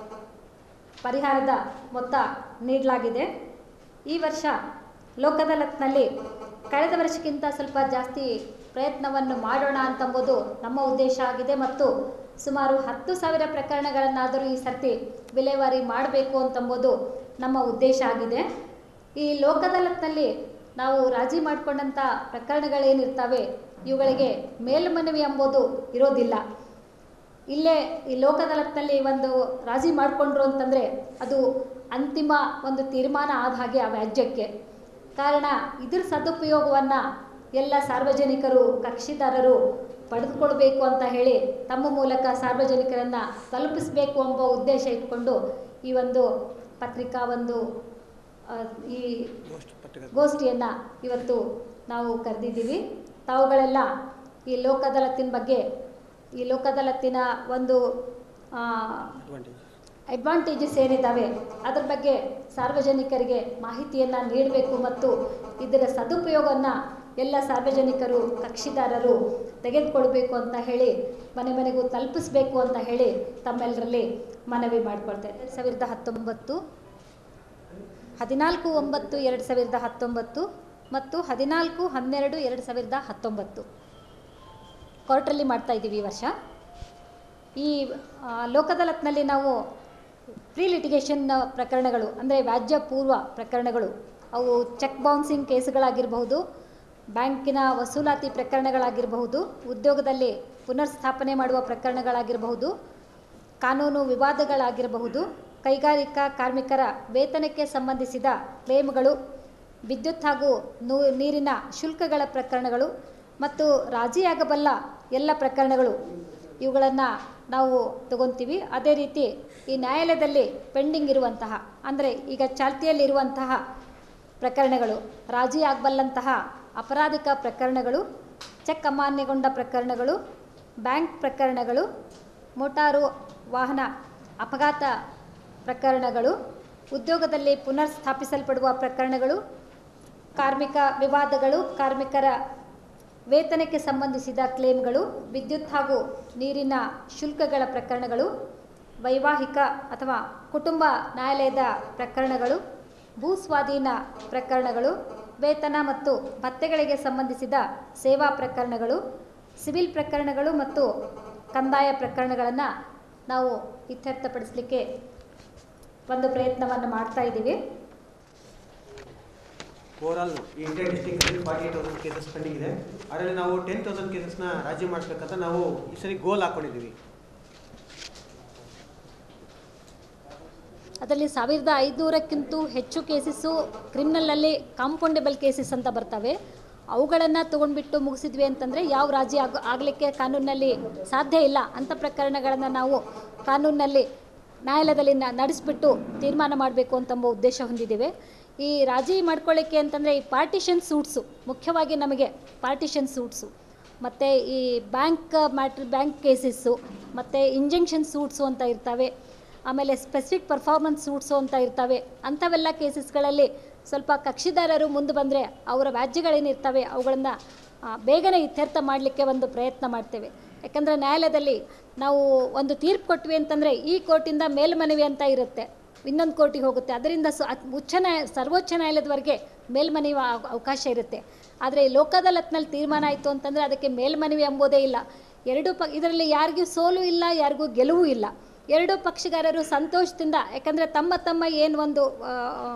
ಪರಿಹಾರದ ಮೊತ್ತ ನೀಡಲಾಗಿದೆ ಈ ವರ್ಷ ಲೋಕ್ ಅದಾಲತ್ನಲ್ಲಿ ಕಳೆದ ವರ್ಷಕ್ಕಿಂತ ಸ್ವಲ್ಪ ಜಾಸ್ತಿ ಪ್ರಯತ್ನವನ್ನು ಮಾಡೋಣ ಅಂತಂಬುದು ನಮ್ಮ ಉದ್ದೇಶ ಆಗಿದೆ ಮತ್ತು ಸುಮಾರು ಹತ್ತು ಸಾವಿರ ಪ್ರಕರಣಗಳನ್ನಾದರೂ ಈ ಸರ್ತಿ ವಿಲೇವಾರಿ ಮಾಡಬೇಕು ಅಂತಂಬುದು ನಮ್ಮ ಉದ್ದೇಶ ಆಗಿದೆ ಈ ಲೋಕ್ ಅದಾಲತ್ನಲ್ಲಿ ನಾವು ರಾಜಿ ಮಾಡಿಕೊಂಡಂಥ ಪ್ರಕರಣಗಳೇನಿರ್ತವೆ ಇವುಗಳಿಗೆ ಮೇಲ್ಮನವಿ ಎಂಬುದು ಇರೋದಿಲ್ಲ ಇಲ್ಲೇ ಈ ಲೋಕ್ ಅದಾಲತ್ನಲ್ಲಿ ಒಂದು ರಾಜಿ ಮಾಡಿಕೊಂಡ್ರು ಅಂತಂದರೆ ಅದು ಅಂತಿಮ ಒಂದು ತೀರ್ಮಾನ ಆದ ಹಾಗೆ ಆ ವ್ಯಾಜ್ಯಕ್ಕೆ ಕಾರಣ ಇದ್ರ ಸದುಪಯೋಗವನ್ನು ಎಲ್ಲ ಸಾರ್ವಜನಿಕರು ಕಕ್ಷಿದಾರರು ಪಡೆದುಕೊಳ್ಬೇಕು ಅಂತ ಹೇಳಿ ತಮ್ಮ ಮೂಲಕ ಸಾರ್ವಜನಿಕರನ್ನು ತಲುಪಿಸಬೇಕು ಎಂಬ ಉದ್ದೇಶ ಇಟ್ಕೊಂಡು ಈ ಒಂದು ಪತ್ರಿಕಾ ಒಂದು ಆ, ಈ ಗೋಷ್ಠಿಯನ್ನು ಇವತ್ತು ನಾವು ಕರೆದಿದ್ದೀವಿ ತಾವುಗಳೆಲ್ಲ ಈ ಲೋಕ್ ಅದಾಲತ್ತಿನ ಬಗ್ಗೆ ಈ ಲೋಕ್ ಅದಾಲತ್ತಿನ ಒಂದು ಅಡ್ವಾಂಟೇಜಸ್ ಏನಿದ್ದಾವೆ ಅದ್ರ ಬಗ್ಗೆ ಸಾರ್ವಜನಿಕರಿಗೆ ಮಾಹಿತಿಯನ್ನು ನೀಡಬೇಕು ಮತ್ತು ಇದರ ಸದುಪಯೋಗವನ್ನು ಎಲ್ಲ ಸಾರ್ವಜನಿಕರು ಕಕ್ಷಿದಾರರು ತೆಗೆದುಕೊಳ್ಬೇಕು ಅಂತ ಹೇಳಿ ಮನೆ ಮನೆಗೂ ತಲುಪಿಸ್ಬೇಕು ಅಂತ ಹೇಳಿ ತಮ್ಮೆಲ್ಲರಲ್ಲಿ ಮನವಿ ಮಾಡಿಕೊಳ್ತೇನೆ ಎರಡು ಸಾವಿರದ ಹತ್ತೊಂಬತ್ತು ಹದಿನಾಲ್ಕು ಒಂಬತ್ತು ಎರಡು ಸಾವಿರದ ಹತ್ತೊಂಬತ್ತು ಮತ್ತು ಹದಿನಾಲ್ಕು ಹನ್ನೆರಡು ಎರಡು ಸಾವಿರದ ಹತ್ತೊಂಬತ್ತು ಕೋರ್ಟಲ್ಲಿ ಮಾಡ್ತಾ ಇದ್ದೀವಿ ಈ ವರ್ಷ ಈ ಆ, ಲೋಕ್ ಅದಾಲತ್ನಲ್ಲಿ ನಾವು ಪ್ರೀ ಲಿಟಿಗೇಷನ್ ಪ್ರಕರಣಗಳು ಅಂದರೆ ವ್ಯಾಜ್ಯ ಪೂರ್ವ ಪ್ರಕರಣಗಳು ಅವು ಚೆಕ್ ಬೌನ್ಸಿಂಗ್ ಕೇಸುಗಳಾಗಿರಬಹುದು ಬ್ಯಾಂಕಿನ ವಸೂಲಾತಿ ಪ್ರಕರಣಗಳಾಗಿರಬಹುದು ಉದ್ಯೋಗದಲ್ಲಿ ಪುನರ್ ಸ್ಥಾಪನೆ ಮಾಡುವ ಪ್ರಕರಣಗಳಾಗಿರಬಹುದು ಕಾನೂನು ವಿವಾದಗಳಾಗಿರಬಹುದು ಕೈಗಾರಿಕಾ ಕಾರ್ಮಿಕರ ವೇತನಕ್ಕೆ ಸಂಬಂಧಿಸಿದ ಕ್ಲೇಮ್ಗಳು ವಿದ್ಯುತ್ ಹಾಗೂ ನೂ- ನೀರಿನ ಶುಲ್ಕಗಳ ಪ್ರಕರಣಗಳು ಮತ್ತು ರಾಜಿಯಾಗಬಲ್ಲ ಎಲ್ಲ ಪ್ರಕರಣಗಳು ಇವುಗಳನ್ನು ನಾವು ತಗೊತೀವಿ ಅದೇ ರೀತಿ ಈ ನ್ಯಾಯಾಲಯದಲ್ಲಿ ಪೆಂಡಿಂಗ್ ಇರುವಂತಹ ಅಂದರೆ ಈಗ ಚಾಲ್ತಿಯಲ್ಲಿರುವಂತಹ ಪ್ರಕರಣಗಳು ರಾಜಿ ಆಗಬಲ್ಲಂತಹ ಅಪರಾಧಿಕ ಪ್ರಕರಣಗಳು ಚೆಕ್ ಅಮಾನ್ಯಗೊಂಡ ಪ್ರಕರಣಗಳು ಬ್ಯಾಂಕ್ ಪ್ರಕರಣಗಳು ಮೋಟಾರು ವಾಹನ ಅಪಘಾತ ಪ್ರಕರಣಗಳು ಉದ್ಯೋಗದಲ್ಲಿ ಪುನರ್ ಸ್ಥಾಪಿಸಲ್ಪಡುವ ಪ್ರಕರಣಗಳು ಕಾರ್ಮಿಕ ವಿವಾದಗಳು ಕಾರ್ಮಿಕರ ವೇತನಕ್ಕೆ ಸಂಬಂಧಿಸಿದ ಕ್ಲೇಮ್ಗಳು ವಿದ್ಯುತ್ ಹಾಗೂ ನೀರಿನ ಶುಲ್ಕಗಳ ಪ್ರಕರಣಗಳು ವೈವಾಹಿಕ ಅಥವಾ ಕುಟುಂಬ ನ್ಯಾಯಾಲಯದ ಪ್ರಕರಣಗಳು ಭೂ ಸ್ವಾಧೀನ ಪ್ರಕರಣಗಳು ವೇತನ ಮತ್ತು ಭತ್ಯೆಗಳಿಗೆ ಸಂಬಂಧಿಸಿದ ಸೇವಾ ಪ್ರಕರಣಗಳು ಸಿವಿಲ್ ಪ್ರಕರಣಗಳು ಮತ್ತು ಕಂದಾಯ ಪ್ರಕರಣಗಳನ್ನು ನಾವು ಇತ್ಯರ್ಥಪಡಿಸಲಿಕ್ಕೆ ಒಂದು ಪ್ರಯತ್ನವನ್ನು ಮಾಡ್ತಾ ಇದ್ದೀವಿ ಓವರಾಲ್ ಈ ಇಂಡಿಯಾ ಡಿಸ್ಟಿಕ್ನಲ್ಲಿ forty eight thousand cases pending ಇದೆ ಅದರಲ್ಲಿ ನಾವು ಟೆನ್ ತೌಸಂಡ್ ಕೇಸಸ್ನ ರಾಜಿ ಮಾಡಿಸ್ಬೇಕಂತ ನಾವು ಈ ಸರಿ ಗೋಲ್ ಹಾಕ್ಕೊಂಡಿದ್ದೀವಿ ಅದರಲ್ಲಿ ಸಾವಿರದ ಐದುನೂರಕ್ಕಿಂತೂ ಹೆಚ್ಚು ಕೇಸಸ್ಸು ಕ್ರಿಮಿನಲಲ್ಲಿ ಕಾಂಪೌಂಡೇಬಲ್ ಕೇಸಸ್ ಅಂತ ಬರ್ತವೆ ಅವುಗಳನ್ನು ತೊಗೊಂಡ್ಬಿಟ್ಟು ಮುಗಿಸಿದ್ವಿ ಅಂತಂದರೆ ಯಾವ ರಾಜಿ ಆಗ ಆಗಲಿಕ್ಕೆ ಕಾನೂನಿನಲ್ಲಿ ಸಾಧ್ಯ ಇಲ್ಲ ಅಂಥ ಪ್ರಕರಣಗಳನ್ನು ನಾವು ಕಾನೂನಿನಲ್ಲಿ ನ್ಯಾಯಾಲಯದಲ್ಲಿ ನ- ನಡೆಸ್ಬಿಟ್ಟು ತೀರ್ಮಾನ ಮಾಡಬೇಕು ಅಂತಂಬ ಉದ್ದೇಶ ಹೊಂದಿದ್ದೇವೆ ಈ ರಾಜಿ ಮಾಡ್ಕೊಳ್ಳಿಕ್ಕೆ ಅಂತಂದರೆ ಈ ಪಾರ್ಟಿಷನ್ ಸೂಟ್ಸು ಮುಖ್ಯವಾಗಿ ನಮಗೆ ಪಾರ್ಟಿಷನ್ ಸೂಟ್ಸು ಮತ್ತು ಈ ಬ್ಯಾಂಕ್ ಮ್ಯಾಟ್ರ್ ಬ್ಯಾಂಕ್ ಕೇಸಸ್ಸು ಮತ್ತು ಇಂಜೆಕ್ಷನ್ ಸೂಟ್ಸು ಅಂತ ಇರ್ತವೆ ಆಮೇಲೆ ಸ್ಪೆಸಿಫಿಕ್ ಪರ್ಫಾರ್ಮೆನ್ಸ್ ಸೂಟ್ಸು ಅಂತ ಇರ್ತವೆ ಅಂಥವೆಲ್ಲ ಕೇಸಸ್ಗಳಲ್ಲಿ ಸ್ವಲ್ಪ ಕಕ್ಷಿದಾರರು ಮುಂದೆ ಬಂದರೆ ಅವರ ವ್ಯಾಜ್ಯಗಳೇನಿರ್ತವೆ ಅವುಗಳನ್ನು ಬೇಗನೆ ಇತ್ಯರ್ಥ ಮಾಡಲಿಕ್ಕೆ ಒಂದು ಪ್ರಯತ್ನ ಮಾಡ್ತೇವೆ ಯಾಕಂದರೆ ನ್ಯಾಯಾಲಯದಲ್ಲಿ ನಾವು ಒಂದು ತೀರ್ಪು ಕೊಟ್ವಿ ಅಂತಂದರೆ ಈ ಕೋರ್ಟಿಂದ ಮೇಲ್ಮನವಿ ಅಂತ ಇರುತ್ತೆ ಇನ್ನೊಂದು ಕೋರ್ಟಿಗೆ ಹೋಗುತ್ತೆ ಅದರಿಂದ ಸ ಅತ್- ಉಚ್ಚ ನ್ಯಾಯ ಸರ್ವೋಚ್ಚ ನ್ಯಾಯಾಲಯದವರೆಗೆ ಮೇಲ್ಮನವಿ ಆ- ಅವಕಾಶ ಇರುತ್ತೆ ಆದರೆ ಈ ಲೋಕ ಅದಾಲತ್ನಲ್ಲಿ ತೀರ್ಮಾನ ಆಯಿತು ಅಂತಂದರೆ ಅದಕ್ಕೆ ಮೇಲ್ಮನವಿ ಎಂಬುದೇ ಇಲ್ಲ ಎರಡೂ ಪ ಇದರಲ್ಲಿ ಯಾರಿಗೂ ಸೋಲು ಇಲ್ಲ ಯಾರಿಗೂ ಗೆಲುವು ಇಲ್ಲ ಎರಡೂ ಪಕ್ಷಗಾರರು ಸಂತೋಷದಿಂದ ಯಾಕಂದರೆ ತಮ್ಮ ತಮ್ಮ ಏನು ಒಂದು ಆ,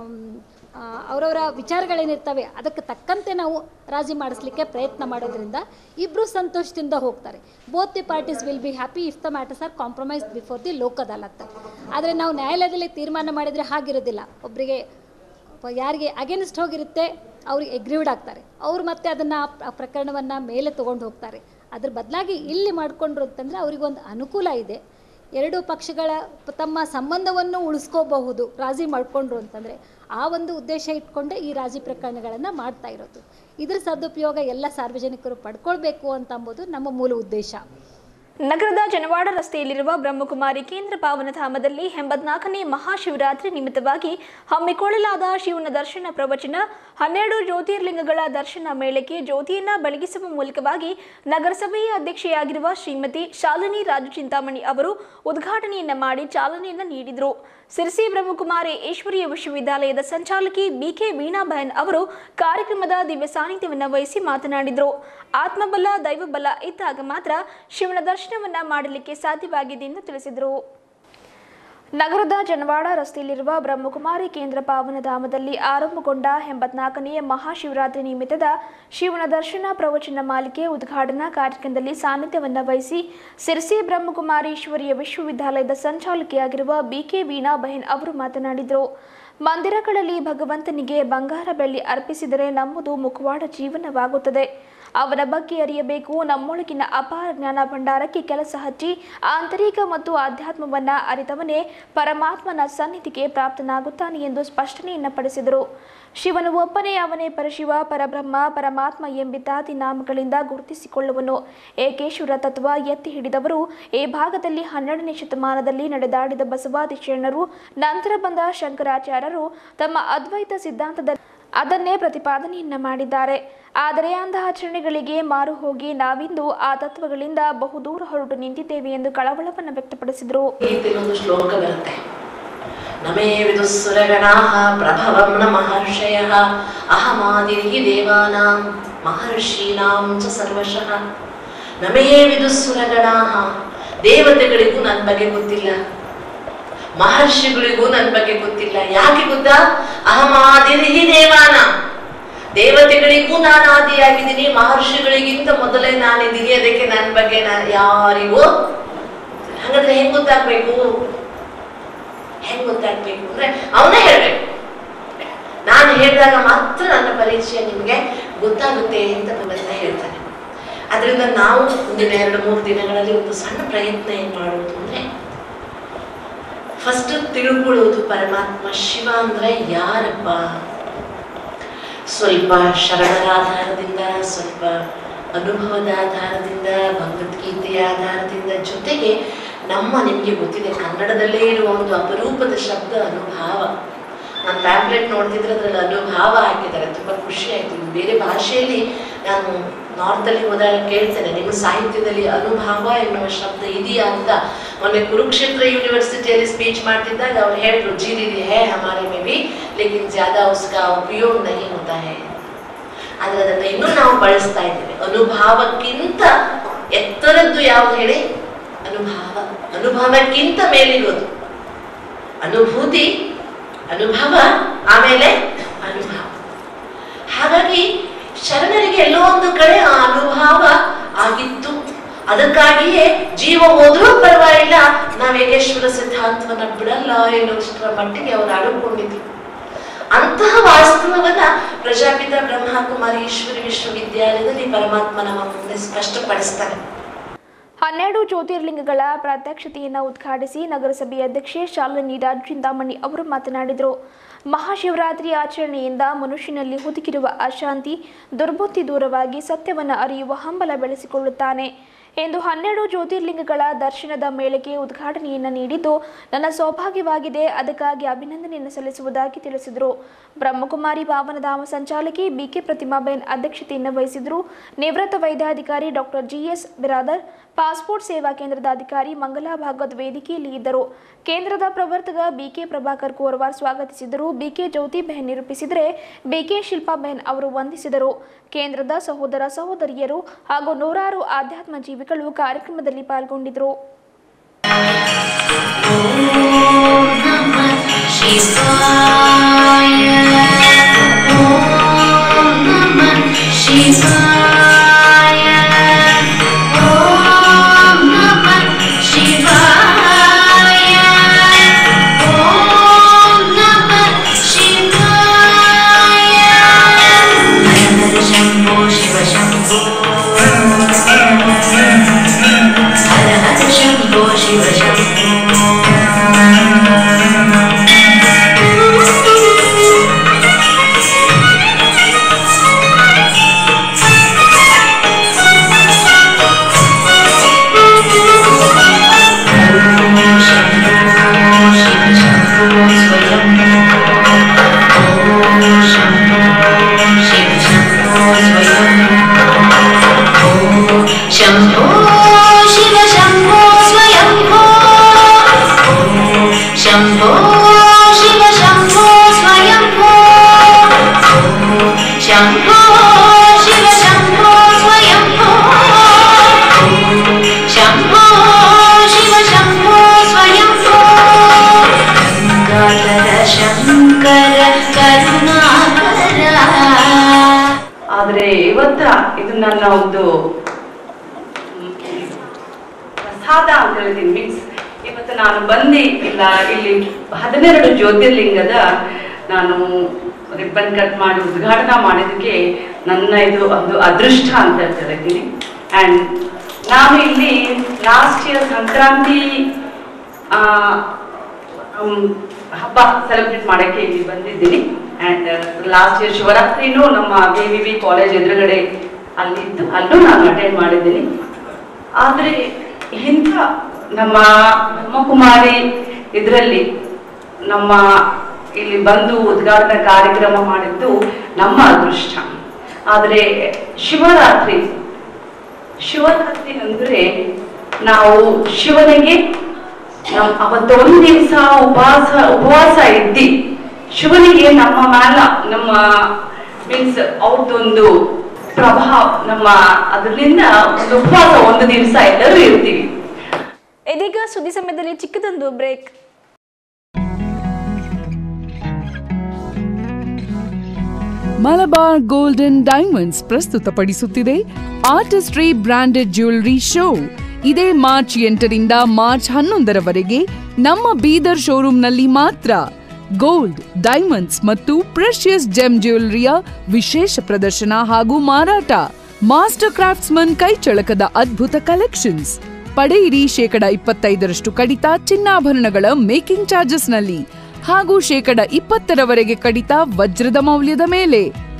ಆ, ಅವರವರ ವಿಚಾರಗಳೇನಿರ್ತವೆ ಅದಕ್ಕೆ ತಕ್ಕಂತೆ ನಾವು ರಾಜಿ ಮಾಡಿಸ್ಲಿಕ್ಕೆ ಪ್ರಯತ್ನ ಮಾಡೋದ್ರಿಂದ ಇಬ್ಬರು ಸಂತೋಷದಿಂದ ಹೋಗ್ತಾರೆ both the parties will be happy if the matters are compromise before the Lok Adalat ಆದರೆ ನಾವು ನ್ಯಾಯಾಲಯದಲ್ಲಿ ತೀರ್ಮಾನ ಮಾಡಿದರೆ ಹಾಗಿರೋದಿಲ್ಲ ಒಬ್ಬರಿಗೆ ಯಾರಿಗೆ ಅಗೇನ್ಸ್ಟ್ ಹೋಗಿರುತ್ತೆ ಅವ್ರಿಗೆ ಎಗ್ರಿವ್ಡ್ ಆಗ್ತಾರೆ ಅವ್ರು ಮತ್ತೆ ಅದನ್ನು ಆ ಪ್ರಕರಣವನ್ನು ಮೇಲೆ ತೊಗೊಂಡು ಹೋಗ್ತಾರೆ ಅದ್ರ ಬದಲಾಗಿ ಇಲ್ಲಿ ಮಾಡಿಕೊಂಡ್ರು ಅಂತಂದರೆ ಅವರಿಗೊಂದು ಅನುಕೂಲ ಇದೆ ಎರಡೂ ಪಕ್ಷಗಳ ಪ- ತಮ್ಮ ಸಂಬಂಧವನ್ನು ಉಳಿಸ್ಕೋಬಹುದು ರಾಜಿ ಮಾಡಿಕೊಂಡ್ರು ಅಂತಂದರೆ ಆ ಒಂದು ಉದ್ದೇಶ ಇಟ್ಕೊಂಡೇ ಈ ರಾಜಿ ಪ್ರಕರಣಗಳನ್ನು ಮಾಡ್ತಾ ಇರೋದು ಇದ್ರ ಸದುಪಯೋಗ ಎಲ್ಲ ಸಾರ್ವಜನಿಕರು ಪಡ್ಕೊಳ್ಬೇಕು ಅಂತ ಅಂಬೋದು ನಮ್ಮ ಮೂಲ ಉದ್ದೇಶ ನಗರದ ಜನವಾಡ ರಸ್ತೆಯಲ್ಲಿರುವ ಬ್ರಹ್ಮಕುಮಾರಿ ಕೇಂದ್ರ ಪಾವನಧಾಮದಲ್ಲಿ ಎಂಬತ್ನಾಲ್ಕನೇ ಮಹಾಶಿವರಾತ್ರಿ ನಿಮಿತ್ತವಾಗಿ ಹಮ್ಮಿಕೊಳ್ಳಲಾದ ಶಿವನ ದರ್ಶನ ಪ್ರವಚನ ಹನ್ನೆರಡು ಜ್ಯೋತಿರ್ಲಿಂಗಗಳ ದರ್ಶನ ಮೇಳಕ್ಕೆ ಜ್ಯೋತಿಯನ್ನ ಬೆಳಗಿಸುವ ಮೂಲಕವಾಗಿ ನಗರಸಭೆಯ ಅಧ್ಯಕ್ಷೆಯಾಗಿರುವ ಶ್ರೀಮತಿ ಶಾಲಿನಿ ರಾಜು ಚಿಂತಾಮಣಿ ಅವರು ಉದ್ಘಾಟನೆಯನ್ನ ಮಾಡಿ ಚಾಲನೆಯನ್ನ ನೀಡಿದರು ಸಿರ್ಸಿ ಬ್ರಹ್ಮಕುಮಾರಿ ಈಶ್ವರೀಯ ವಿಶ್ವವಿದ್ಯಾಲಯದ ಸಂಚಾಲಕಿ ಬಿಕೆ ವೀಣಾಬಹನ್ ಅವರು ಕಾರ್ಯಕ್ರಮದ ದಿವ್ಯ ಸಾನ್ನಿಧ್ಯವನ್ನು ವಹಿಸಿ ಮಾತನಾಡಿದರು ಆತ್ಮಬಲ ದೈವಬಲ ಇದ್ದಾಗ ಮಾತ್ರ ಶಿವನ ದರ್ಶನವನ್ನ ಮಾಡಲಿಕ್ಕೆ ಸಾಧ್ಯವಾಗಿದೆ ಎಂದು ತಿಳಿಸಿದರು ನಗರದ ಜನವಾಡ ರಸ್ತೆಯಲ್ಲಿರುವ ಬ್ರಹ್ಮಕುಮಾರಿ ಕೇಂದ್ರ ಪಾವನಧಾಮದಲ್ಲಿ ಆರಂಭಗೊಂಡ ಎಂಬತ್ನಾಲ್ಕನೆಯ ಮಹಾಶಿವರಾತ್ರಿ ನಿಮಿತ್ತದ ಶಿವನ ದರ್ಶನ ಪ್ರವಚನ ಮಾಲಿಕೆ ಉದ್ಘಾಟನಾ ಕಾರ್ಯಕ್ರಮದಲ್ಲಿ ಸಾನ್ನಿಧ್ಯವನ್ನು ವಹಿಸಿ ಸಿರ್ಸಿ ಬ್ರಹ್ಮಕುಮಾರಿ ಈಶ್ವರೀಯ ವಿಶ್ವವಿದ್ಯಾಲಯದ ಸಂಚಾಲಕಿಯಾಗಿರುವ ಬಿಕೆ ವೀಣಾ ಬಹನ್ ಅವರು ಮಾತನಾಡಿದರು ಮಂದಿರಗಳಲ್ಲಿ ಭಗವಂತನಿಗೆ ಬಂಗಾರ ಬೆಳ್ಳಿ ಅರ್ಪಿಸಿದರೆ ನಮ್ಮದು ಮುಖವಾಡ ಜೀವನವಾಗುತ್ತದೆ ಅವನ ಬಗ್ಗೆ ಅರಿಯಬೇಕು ನಮ್ಮೊಳಗಿನ ಅಪಾರ ಜ್ಞಾನ ಭಂಡಾರಕ್ಕೆ ಕೆಲಸ ಹಚ್ಚಿ ಆಂತರಿಕ ಮತ್ತು ಆಧ್ಯಾತ್ಮವನ್ನ ಅರಿತವನೇ ಪರಮಾತ್ಮನ ಸನ್ನಿಧಿಗೆ ಪ್ರಾಪ್ತನಾಗುತ್ತಾನೆ ಎಂದು ಸ್ಪಷ್ಟನೆಯನ್ನ ಪಡಿಸಿದರು ಶಿವನು ಒಬ್ಬನೇ ಅವನೇ ಪರಶಿವ ಪರಬ್ರಹ್ಮ ಪರಮಾತ್ಮ ಎಂಬಿತ್ಯಾದಿ ನಾಮಗಳಿಂದ ಗುರುತಿಸಿಕೊಳ್ಳುವನು ಏಕೇಶ್ವರ ತತ್ವ ಎತ್ತಿ ಹಿಡಿದವರು ಈ ಭಾಗದಲ್ಲಿ ಹನ್ನೆರಡನೇ ಶತಮಾನದಲ್ಲಿ ನಡೆದಾಡಿದ ಬಸವಾದಿ ಶರಣರು ನಂತರ ಬಂದ ಶಂಕರಾಚಾರ್ಯರು ತಮ್ಮ ಅದ್ವೈತ ಸಿದ್ಧಾಂತದ ಅದನ್ನೇ ಪ್ರತಿಪಾದನೆಯನ್ನ ಮಾಡಿದ್ದಾರೆ ಆದರೆ ಅಂತಹ ಆಚರಣೆಗಳಿಗೆ ಮಾರು ಹೋಗಿ ನಾವಿಂದು ಆ ತತ್ವಗಳಿಂದ ಬಹುದೂರ ಹೊರಟು ನಿಂತಿದ್ದೇವೆ ಎಂದು ಕಳವಳವನ್ನು ವ್ಯಕ್ತಪಡಿಸಿದರು ಗೀತೆಯಲ್ಲಿ ಒಂದು ಶ್ಲೋಕ ಬರುತ್ತೆ ನಮೇ ವಿದುಸ್ಸುರಗಣಾಃ ಪ್ರಭವಂ ನ ಮಹರ್ಷಯಃ ಅಹಮಾದಿರ್ಹಿ ದೇವಾನಾಂ ಮಹರ್ಷೀನಾಂ ಚ ಸರ್ವಶಃ ನಮೇ ವಿದುಸ್ಸುರಗಣಾಃ ದೇವತೆಗಳಿಗೂ ನನ್ನ ಬಗ್ಗೆ ಗೊತ್ತಿಲ್ಲ ಮಹರ್ಷಿಗಳಿಗೂ ನನ್ನ ಬಗ್ಗೆ ಗೊತ್ತಿಲ್ಲ ಯಾಕೆ ಗೊತ್ತಾ ಅಹಮಾದಿರ್ಹಿ ದೇವಾನ ದೇವತೆಗಳಿಗೂ ನಾನು ಆದಿಯಾಗಿದ್ದೀನಿ ಮಹರ್ಷಿಗಳಿಗಿಂತ ಮೊದಲೇ ನಾನಿದ್ದೀನಿ ಅದಕ್ಕೆ ನನ್ನ ಬಗ್ಗೆ ನಾನು ಯಾರಿಗೂ ಹಾಗಾದ್ರೆ ಹೆಂಗ್ ಗೊತ್ತಾಗ್ಬೇಕು ಹೆಂಗ್ ಗೊತ್ತಾಗ್ಬೇಕು ಅಂದ್ರೆ ಅವನೇ ಹೇಳ್ಬೇಕು ನಾನು ಹೇಳಿದಾಗ ಮಾತ್ರ ನನ್ನ ಪರಿಚಯ ನಿಮ್ಗೆ ಗೊತ್ತಾಗುತ್ತೆ ಅಂತ ಭಗವಂತ ಹೇಳ್ತಾನೆ ಅದರಿಂದ ನಾವು ಮುಂದಿನ ಎರಡು ಮೂರು ದಿನಗಳಲ್ಲಿ ಒಂದು ಸಣ್ಣ ಪ್ರಯತ್ನ ಏನ್ ಮಾಡೋದು ಅಂದ್ರೆ ಫಸ್ಟ್ ತಿಳ್ಕೊಳ್ಳೋದು ಪರಮಾತ್ಮ ಶಿವ ಅಂದ್ರೆ ಯಾರಪ್ಪ ಸ್ವಲ್ಪ ಶರಣರ ಆಧಾರದಿಂದ ಸ್ವಲ್ಪ ಅನುಭವದ ಆಧಾರದಿಂದ ಭಗವದ್ಗೀತೆಯ ಆಧಾರದಿಂದ ಜೊತೆಗೆ ನಮ್ಮ ನಿಮಗೆ ಗೊತ್ತಿದೆ ಕನ್ನಡದಲ್ಲೇ ಇರುವ ಒಂದು ಅಪರೂಪದ ಶಬ್ದ ಅನುಭಾವ ನಾನು ಟ್ಯಾಬ್ಲೆಟ್ ನೋಡ್ತಿದ್ರೆ ಅದ್ರಲ್ಲಿ ಅನುಭಾವ ಹಾಕಿದ್ದಾರೆ ತುಂಬಾ ಖುಷಿ ಆಯ್ತು ಇದು ಬೇರೆ ಭಾಷೆಯಲ್ಲಿ ನಾನು ನಾರ್ತಲ್ಲಿ ಹೋದಾಗ ಕೇಳ್ತೇನೆ ನಿಮ್ಮ ಸಾಹಿತ್ಯದಲ್ಲಿ ಅನುಭಾವ ಎನ್ನುವ ಶಬ್ದ ಇದೆಯಾ ಅಂತ ಮೊನ್ನೆ ಕುರುಕ್ಷೇತ್ರ ಯೂನಿವರ್ಸಿಟಿಯಲ್ಲಿ ಸ್ಪೀಚ್ ಮಾಡ್ತಿದ್ದಾಗ ಅವ್ರು ಹೇಳಿದ್ರು ಜಿ ದೀದಿ ಹೇ ಹಮಾರೆ ಮೇ ಬಿ ಲೇಕಿನ್ ಜ್ಯಾದಾ ಉಸ್ಕಾ ಉಪಯೋಗ ನಹಿ ಹೋತಾ ಹೇ ಆದ್ರೆ ಅದನ್ನ ಇನ್ನೂ ನಾವು ಬಳಸ್ತಾ ಇದ್ದೇವೆ ಅನುಭಾವಕ್ಕಿಂತ ಎತ್ತರದ್ದು ಯಾವ್ದು ಹೇಳಿ ಅನುಭಾವ ಅನುಭವಕ್ಕಿಂತ ಮೇಲಿರೋದು ಅನುಭೂತಿ ಅನುಭವ ಆಮೇಲೆ ಅನುಭವ ಹಾಗಾಗಿ ಶರಣರಿಗೆ ಎಲ್ಲೋ ಒಂದು ಕಡೆ ಆ ಅನುಭವ ಆಗಿತ್ತು ಅದಕ್ಕಾಗಿಯೇ ಜೀವ ಹೋದ್ರೂ ಪರವಾಗಿಲ್ಲ ನಾವ್ ಏಕೇಶ್ವರ ಸಿದ್ಧಾಂತವನ್ನ ಬಿಡಲ್ಲ ಎನ್ನುವಷ್ಟರ ಮಟ್ಟಿಗೆ ಅವರು ಅಡುಕೊಂಡಿದ್ರು ಅಂತಹ ವಾಸ್ತವವನ್ನ ಪ್ರಜಾಪಿತ ಬ್ರಹ್ಮಕುಮಾರಿ ಈಶ್ವರಿ ವಿಶ್ವವಿದ್ಯಾಲಯದಲ್ಲಿ ಪರಮಾತ್ಮ ನಮ್ಮ ಮುಂದೆ ಸ್ಪಷ್ಟಪಡಿಸ್ತಾರೆ ಹನ್ನೆರಡು ಜ್ಯೋತಿರ್ಲಿಂಗಗಳ ಪ್ರಾತ್ಯಕ್ಷತೆಯನ್ನು ಉದ್ಘಾಟಿಸಿ ನಗರಸಭೆ ಅಧ್ಯಕ್ಷೆ ಶಾಲಿನಿ ರಾಜ್ ಚಿಂತಾಮಣಿ ಅವರು ಮಾತನಾಡಿದರು ಮಹಾಶಿವರಾತ್ರಿ ಆಚರಣೆಯಿಂದ ಮನುಷ್ಯನಲ್ಲಿ ಹುದುಕಿರುವ ಅಶಾಂತಿ ದುರ್ಬುದ್ಧಿ ದೂರವಾಗಿ ಸತ್ಯವನ್ನು ಅರಿಯುವ ಹಂಬಲ ಬೆಳೆಸಿಕೊಳ್ಳುತ್ತಾನೆ ಎಂದು ಹನ್ನೆರಡು ಜ್ಯೋತಿರ್ಲಿಂಗಗಳ ದರ್ಶನದ ಮೇಳಕ್ಕೆ ಉದ್ಘಾಟನೆಯನ್ನು ನೀಡಿದ್ದು ನನ್ನ ಸೌಭಾಗ್ಯವಾಗಿದೆ ಅದಕ್ಕಾಗಿ ಅಭಿನಂದನೆಯನ್ನು ಸಲ್ಲಿಸುವುದಾಗಿ ತಿಳಿಸಿದರು ಬ್ರಹ್ಮಕುಮಾರಿ ಪಾವನಧಾಮ ಸಂಚಾಲಕಿ ಬಿಕೆ ಪ್ರತಿಮಾಬೆನ್ ಅಧ್ಯಕ್ಷತೆಯನ್ನು ವಹಿಸಿದರು ನಿವೃತ್ತ ವೈದ್ಯಾಧಿಕಾರಿ ಡಾಕ್ಟರ್ ಜಿಎಸ್ ಬಿರಾದರ್ ಪಾಸ್ಪೋರ್ಟ್ ಸೇವಾ ಕೇಂದ್ರದ ಅಧಿಕಾರಿ ಮಂಗಲಾ ಭಾಗವತ್ ವೇದಿಕೆಯಲ್ಲಿ ಇದ್ದರು ಕೇಂದ್ರದ ಪ್ರವರ್ತಕ ಬಿಕೆ ಪ್ರಭಾಕರ್ ಕೋರ್ವಾರ್ ಸ್ವಾಗತಿಸಿದರು ಬಿಕೆ ಜ್ಯೋತಿ ಬೆಹನ್ ನಿರೂಪಿಸಿದರೆ ಬಿಕೆ ಶಿಲ್ಪಾ ಬೆಹನ್ ಅವರು ವಂದಿಸಿದರು ಕೇಂದ್ರದ ಸಹೋದರ ಸಹೋದರಿಯರು ಹಾಗೂ ನೂರಾರು ಆಧ್ಯಾತ್ಮ ಜೀವಿಗಳು ಕಾರ್ಯಕ್ರಮದಲ್ಲಿ ಪಾಲ್ಗೊಂಡಿದ್ದರು ಶಂಭೋ ಶಿವ ಶಂಭೋ ಹರ ಹರ ಶಂಭೋ ಶಿವ ಶಂಭೋ शम्भो शिव शम्भो स्वयम्भो शम्भो शिव शम्भो स्वयम्भो शम्भो शिव शम्भो स्वयम्भो शम्भो शिव शम्भो स्वयम्भो गङ्गाधर शङ्कर करुणाकर ಆದರೆ ಇವತ್ತ ಇದು ನನ್ನ ಒಂದು ಮ್, ಪ್ರಸಾದ ಅಂತ ಹೇಳ್ತೀನಿ ಮೀನ್ಸ್ ಇವತ್ತು ನಾನು ಬಂದು ಇಲ್ಲ ಇಲ್ಲಿ ಹದಿನೆರಡು ಜ್ಯೋತಿರ್ಲಿಂಗದ ನಾನು ರಿಬ್ಬನ್ ಕಟ್ ಮಾಡಿ ಉದ್ಘಾಟನಾ ಮಾಡಿದ್ದಕ್ಕೆ ನನ್ನ ಇದು ಒಂದು ಅದೃಷ್ಟ ಅಂತ ಹೇಳ್ತೀನಿ ಆ್ಯಂಡ್ ನಾನು ಇಲ್ಲಿ ಲಾಸ್ಟ್ ಇಯರ್ ಸಂಕ್ರಾಂತಿ ಆ, ಹ್ಮ್, ಹಬ್ಬ ಸೆಲೆಬ್ರೇಟ್ ಮಾಡಕ್ಕೆ ಇಲ್ಲಿ ಬಂದಿದ್ದೀನಿ ಅಂಡ್ ಲಾಸ್ಟ್ ಇಯರ್ ಶಿವರಾತ್ರಿನೂ ನಮ್ಮ ವಿ ವಿ ವಿ ಕಾಲೇಜ್ ಎದುರುಗಡೆ ಅಲ್ಲಿದ್ದು ಅಲ್ಲೂ ನಾನು ಅಟೆಂಡ್ ಮಾಡಿದ್ದೀನಿ ಆದರೆ ಇಂಥ ನಮ್ಮ ಬ್ರಹ್ಮಕುಮಾರಿ ಇದರಲ್ಲಿ ನಮ್ಮ ಇಲ್ಲಿ ಬಂದು ಉದ್ಘಾಟನಾ ಕಾರ್ಯಕ್ರಮ ಮಾಡಿದ್ದು ನಮ್ಮ ಅದೃಷ್ಟ ಆದರೆ ಶಿವರಾತ್ರಿ ಶಿವರಾತ್ರಿ ಅಂದ್ರೆ ನಾವು ಶಿವನಿಗೆ ನಮ್ ಅವತ್ತು ಒಂದು ದಿವಸ ಉಪವಾಸ ಉಪವಾಸ ಇದ್ದಿ ಶಿವನಿಗೆ ನಮ್ಮ ಮ್ಯಾಲ ನಮ್ಮ ಮೀನ್ಸ್ ಅವ್ರದ್ದೊಂದು ಪ್ರಭಾವ ನಮ್ಮ ಅದರಿಂದ ಒಂದು ಉಪವಾಸ ಒಂದು ದಿವಸ ಎಲ್ಲರೂ ಇರ್ತೀವಿ ಇದೀಗ ಸುದ್ದಿ ಸಮಯದಲ್ಲಿ ಚಿಕ್ಕದೊಂದು ಬ್ರೇಕ್ ಮಲಬಾರ್ ಗೋಲ್ಡನ್ ಡೈಮಂಡ್ಸ್ ಪ್ರಸ್ತುತಪಡಿಸುತ್ತಿದೆ ಆರ್ಟಿಸ್ಟ್ರಿ ಬ್ರಾಂಡೆಡ್ ಜ್ಯುವೆಲರಿ ಶೋ ಇದೇ ಮಾರ್ಚ್ ಎಂಟರಿಂದ ಮಾರ್ಚ್ ಹನ್ನೊಂದರವರೆಗೆ ನಮ್ಮ ಬೀದರ್ ಶೋರೂಮ್ನಲ್ಲಿ ಮಾತ್ರ ಗೋಲ್ಡ್ ಡೈಮಂಡ್ಸ್ ಮತ್ತು ಪ್ರೆಷಿಯಸ್ ಜೆಮ್ ಜ್ಯುವೆಲರಿಯ ವಿಶೇಷ ಪ್ರದರ್ಶನ ಹಾಗೂ ಮಾರಾಟ ಮಾಸ್ಟರ್ ಕ್ರಾಫ್ಟ್ಸ್ಮನ್ ಕೈಚಳಕದ ಅದ್ಭುತ ಕಲೆಕ್ಷನ್ಸ್ ಪಡೆಯಿರಿ ಶೇಕಡ ಇಪ್ಪತ್ತೈದರಷ್ಟು ಕಡಿತ ಚಿನ್ನಾಭರಣಗಳ ಮೇಕಿಂಗ್ ಚಾರ್ಜಸ್ನಲ್ಲಿ ಹಾಗೂ ಶೇಕಡ ಇಪ್ಪತ್ತರವರೆಗೆ ಕಡಿತ ವಜ್ರದ ಮೌಲ್ಯದ ಮೇಲೆ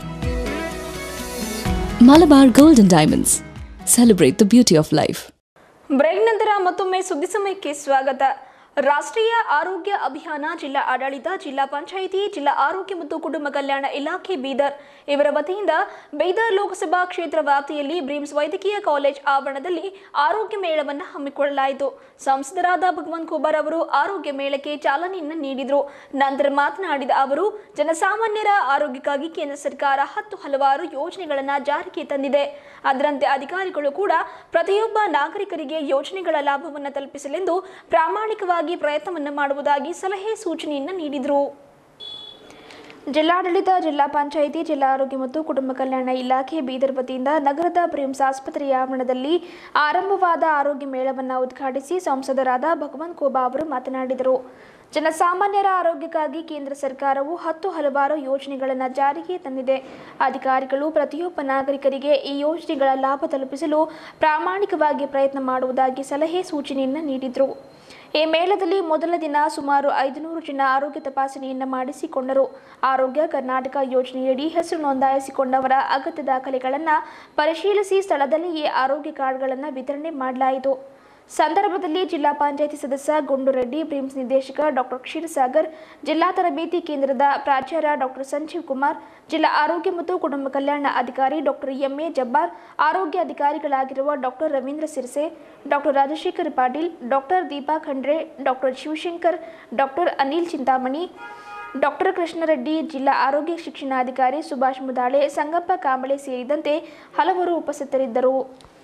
Malabar Golden Diamonds. Celebrate the beauty of life. Break ನಂತರ ಮತ್ತೊಮ್ಮೆ ಸುದ್ದಿ ಸಮಯಕ್ಕೆ ಸ್ವಾಗತ ರಾಷ್ಟ್ರೀಯ ಆರೋಗ್ಯ ಅಭಿಯಾನ ಜಿಲ್ಲಾ ಆಡಳಿತ ಜಿಲ್ಲಾ ಪಂಚಾಯಿತಿ ಜಿಲ್ಲಾ ಆರೋಗ್ಯ ಮತ್ತು ಕುಟುಂಬ ಕಲ್ಯಾಣ ಇಲಾಖೆ ಬೀದರ್ ಇವರ ವತಿಯಿಂದ ಬೀದರ್ ಲೋಕಸಭಾ ಕ್ಷೇತ್ರ ವ್ಯಾಪ್ತಿಯಲ್ಲಿ ಬ್ರಿಮ್ಸ್ ವೈದ್ಯಕೀಯ ಕಾಲೇಜ್ ಆವರಣದಲ್ಲಿ ಆರೋಗ್ಯ ಮೇಳವನ್ನು ಹಮ್ಮಿಕೊಳ್ಳಲಾಯಿತು ಸಂಸದರಾದ ಭಗವಂತ್ ಖೋಬರ್ ಅವರು ಆರೋಗ್ಯ ಮೇಳಕ್ಕೆ ಚಾಲನೆಯನ್ನು ನೀಡಿದರು ನಂತರ ಮಾತನಾಡಿದ ಅವರು ಜನಸಾಮಾನ್ಯರ ಆರೋಗ್ಯಕ್ಕಾಗಿ ಕೇಂದ್ರ ಸರ್ಕಾರ ಹತ್ತು ಹಲವಾರು ಯೋಜನೆಗಳನ್ನು ಜಾರಿಗೆ ತಂದಿದೆ ಅದರಂತೆ ಅಧಿಕಾರಿಗಳು ಕೂಡ ಪ್ರತಿಯೊಬ್ಬ ನಾಗರಿಕರಿಗೆ ಯೋಜನೆಗಳ ಲಾಭವನ್ನು ತಲುಪಿಸಲೆಂದು ಪ್ರಾಮಾಣಿಕವಾಗಿ ಪ್ರಯತ್ನವನ್ನು ಮಾಡುವುದಾಗಿ ಸಲಹೆ ಸೂಚನೆಯನ್ನು ನೀಡಿದರು ಜಿಲ್ಲಾಡಳಿತ ಜಿಲ್ಲಾ ಪಂಚಾಯಿತಿ ಜಿಲ್ಲಾ ಆರೋಗ್ಯ ಮತ್ತು ಕುಟುಂಬ ಕಲ್ಯಾಣ ಇಲಾಖೆ ಬೀದರ್ ವತಿಯಿಂದ ನಗರದ ಪ್ರಿಮ್ಸ್ ಆಸ್ಪತ್ರೆಯ ಆವರಣದಲ್ಲಿ ಆರಂಭವಾದ ಆರೋಗ್ಯ ಮೇಳವನ್ನು ಉದ್ಘಾಟಿಸಿ ಸಂಸದರಾದ ಭಗವಂತ್ ಖೋಬಾ ಅವರು ಮಾತನಾಡಿದರು ಜನಸಾಮಾನ್ಯರ ಆರೋಗ್ಯಕ್ಕಾಗಿ ಕೇಂದ್ರ ಸರ್ಕಾರವು ಹತ್ತು ಹಲವಾರು ಯೋಜನೆಗಳನ್ನು ಜಾರಿಗೆ ತಂದಿದೆ ಅಧಿಕಾರಿಗಳು ಪ್ರತಿಯೊಬ್ಬ ನಾಗರಿಕರಿಗೆ ಈ ಯೋಜನೆಗಳ ಲಾಭ ತಲುಪಿಸಲು ಪ್ರಾಮಾಣಿಕವಾಗಿ ಪ್ರಯತ್ನ ಮಾಡುವುದಾಗಿ ಸಲಹೆ ಸೂಚನೆಯನ್ನು ನೀಡಿದರು ಈ ಮೇಳದಲ್ಲಿ ಮೊದಲ ದಿನ ಸುಮಾರು ಐದುನೂರು ಜನ ಆರೋಗ್ಯ ತಪಾಸಣೆಯನ್ನು ಮಾಡಿಸಿಕೊಂಡರು ಆರೋಗ್ಯ ಕರ್ನಾಟಕ ಯೋಜನೆಯಡಿ ಹೆಸರು ನೋಂದಾಯಿಸಿಕೊಂಡವರ ಅಗತ್ಯ ದಾಖಲೆಗಳನ್ನು ಪರಿಶೀಲಿಸಿ ಸ್ಥಳದಲ್ಲಿಯೇ ಆರೋಗ್ಯ ಕಾರ್ಡ್ಗಳನ್ನು ವಿತರಣೆ ಮಾಡಲಾಯಿತು ಸಂದರ್ಭದಲ್ಲಿ ಜಿಲ್ಲಾ ಪಂಚಾಯಿತಿ ಸದಸ್ಯ ಗುಂಡುರೆಡ್ಡಿ ಬ್ರಿಮ್ಸ್ ನಿರ್ದೇಶಕ ಡಾಕ್ಟರ್ ಕ್ಷೀರಸಾಗರ್ ಜಿಲ್ಲಾ ತರಬೇತಿ ಕೇಂದ್ರದ ಪ್ರಾಚಾರ್ಯ ಡಾಕ್ಟರ್ ಸಂಜೀವ್ ಕುಮಾರ್ ಜಿಲ್ಲಾ ಆರೋಗ್ಯ ಮತ್ತು ಕುಟುಂಬ ಕಲ್ಯಾಣ ಅಧಿಕಾರಿ ಡಾಕ್ಟರ್ ಎಂಎ ಜಬ್ಬಾರ್ ಆರೋಗ್ಯ ಅಧಿಕಾರಿಗಳಾಗಿರುವ doctor Ravindra Sirse doctor Rajashekar Patil doctor Deepa Khandre doctor Shivashankar doctor Anil Chintamani doctor Krishnareddy ಜಿಲ್ಲಾ ಆರೋಗ್ಯ ಶಿಕ್ಷಣಾಧಿಕಾರಿ ಸುಭಾಷ್ ಮುದಾಳೆ ಸಂಗಪ್ಪ ಕಾಂಬಳೆ ಸೇರಿದಂತೆ ಹಲವರು ಉಪಸ್ಥಿತರಿದ್ದರು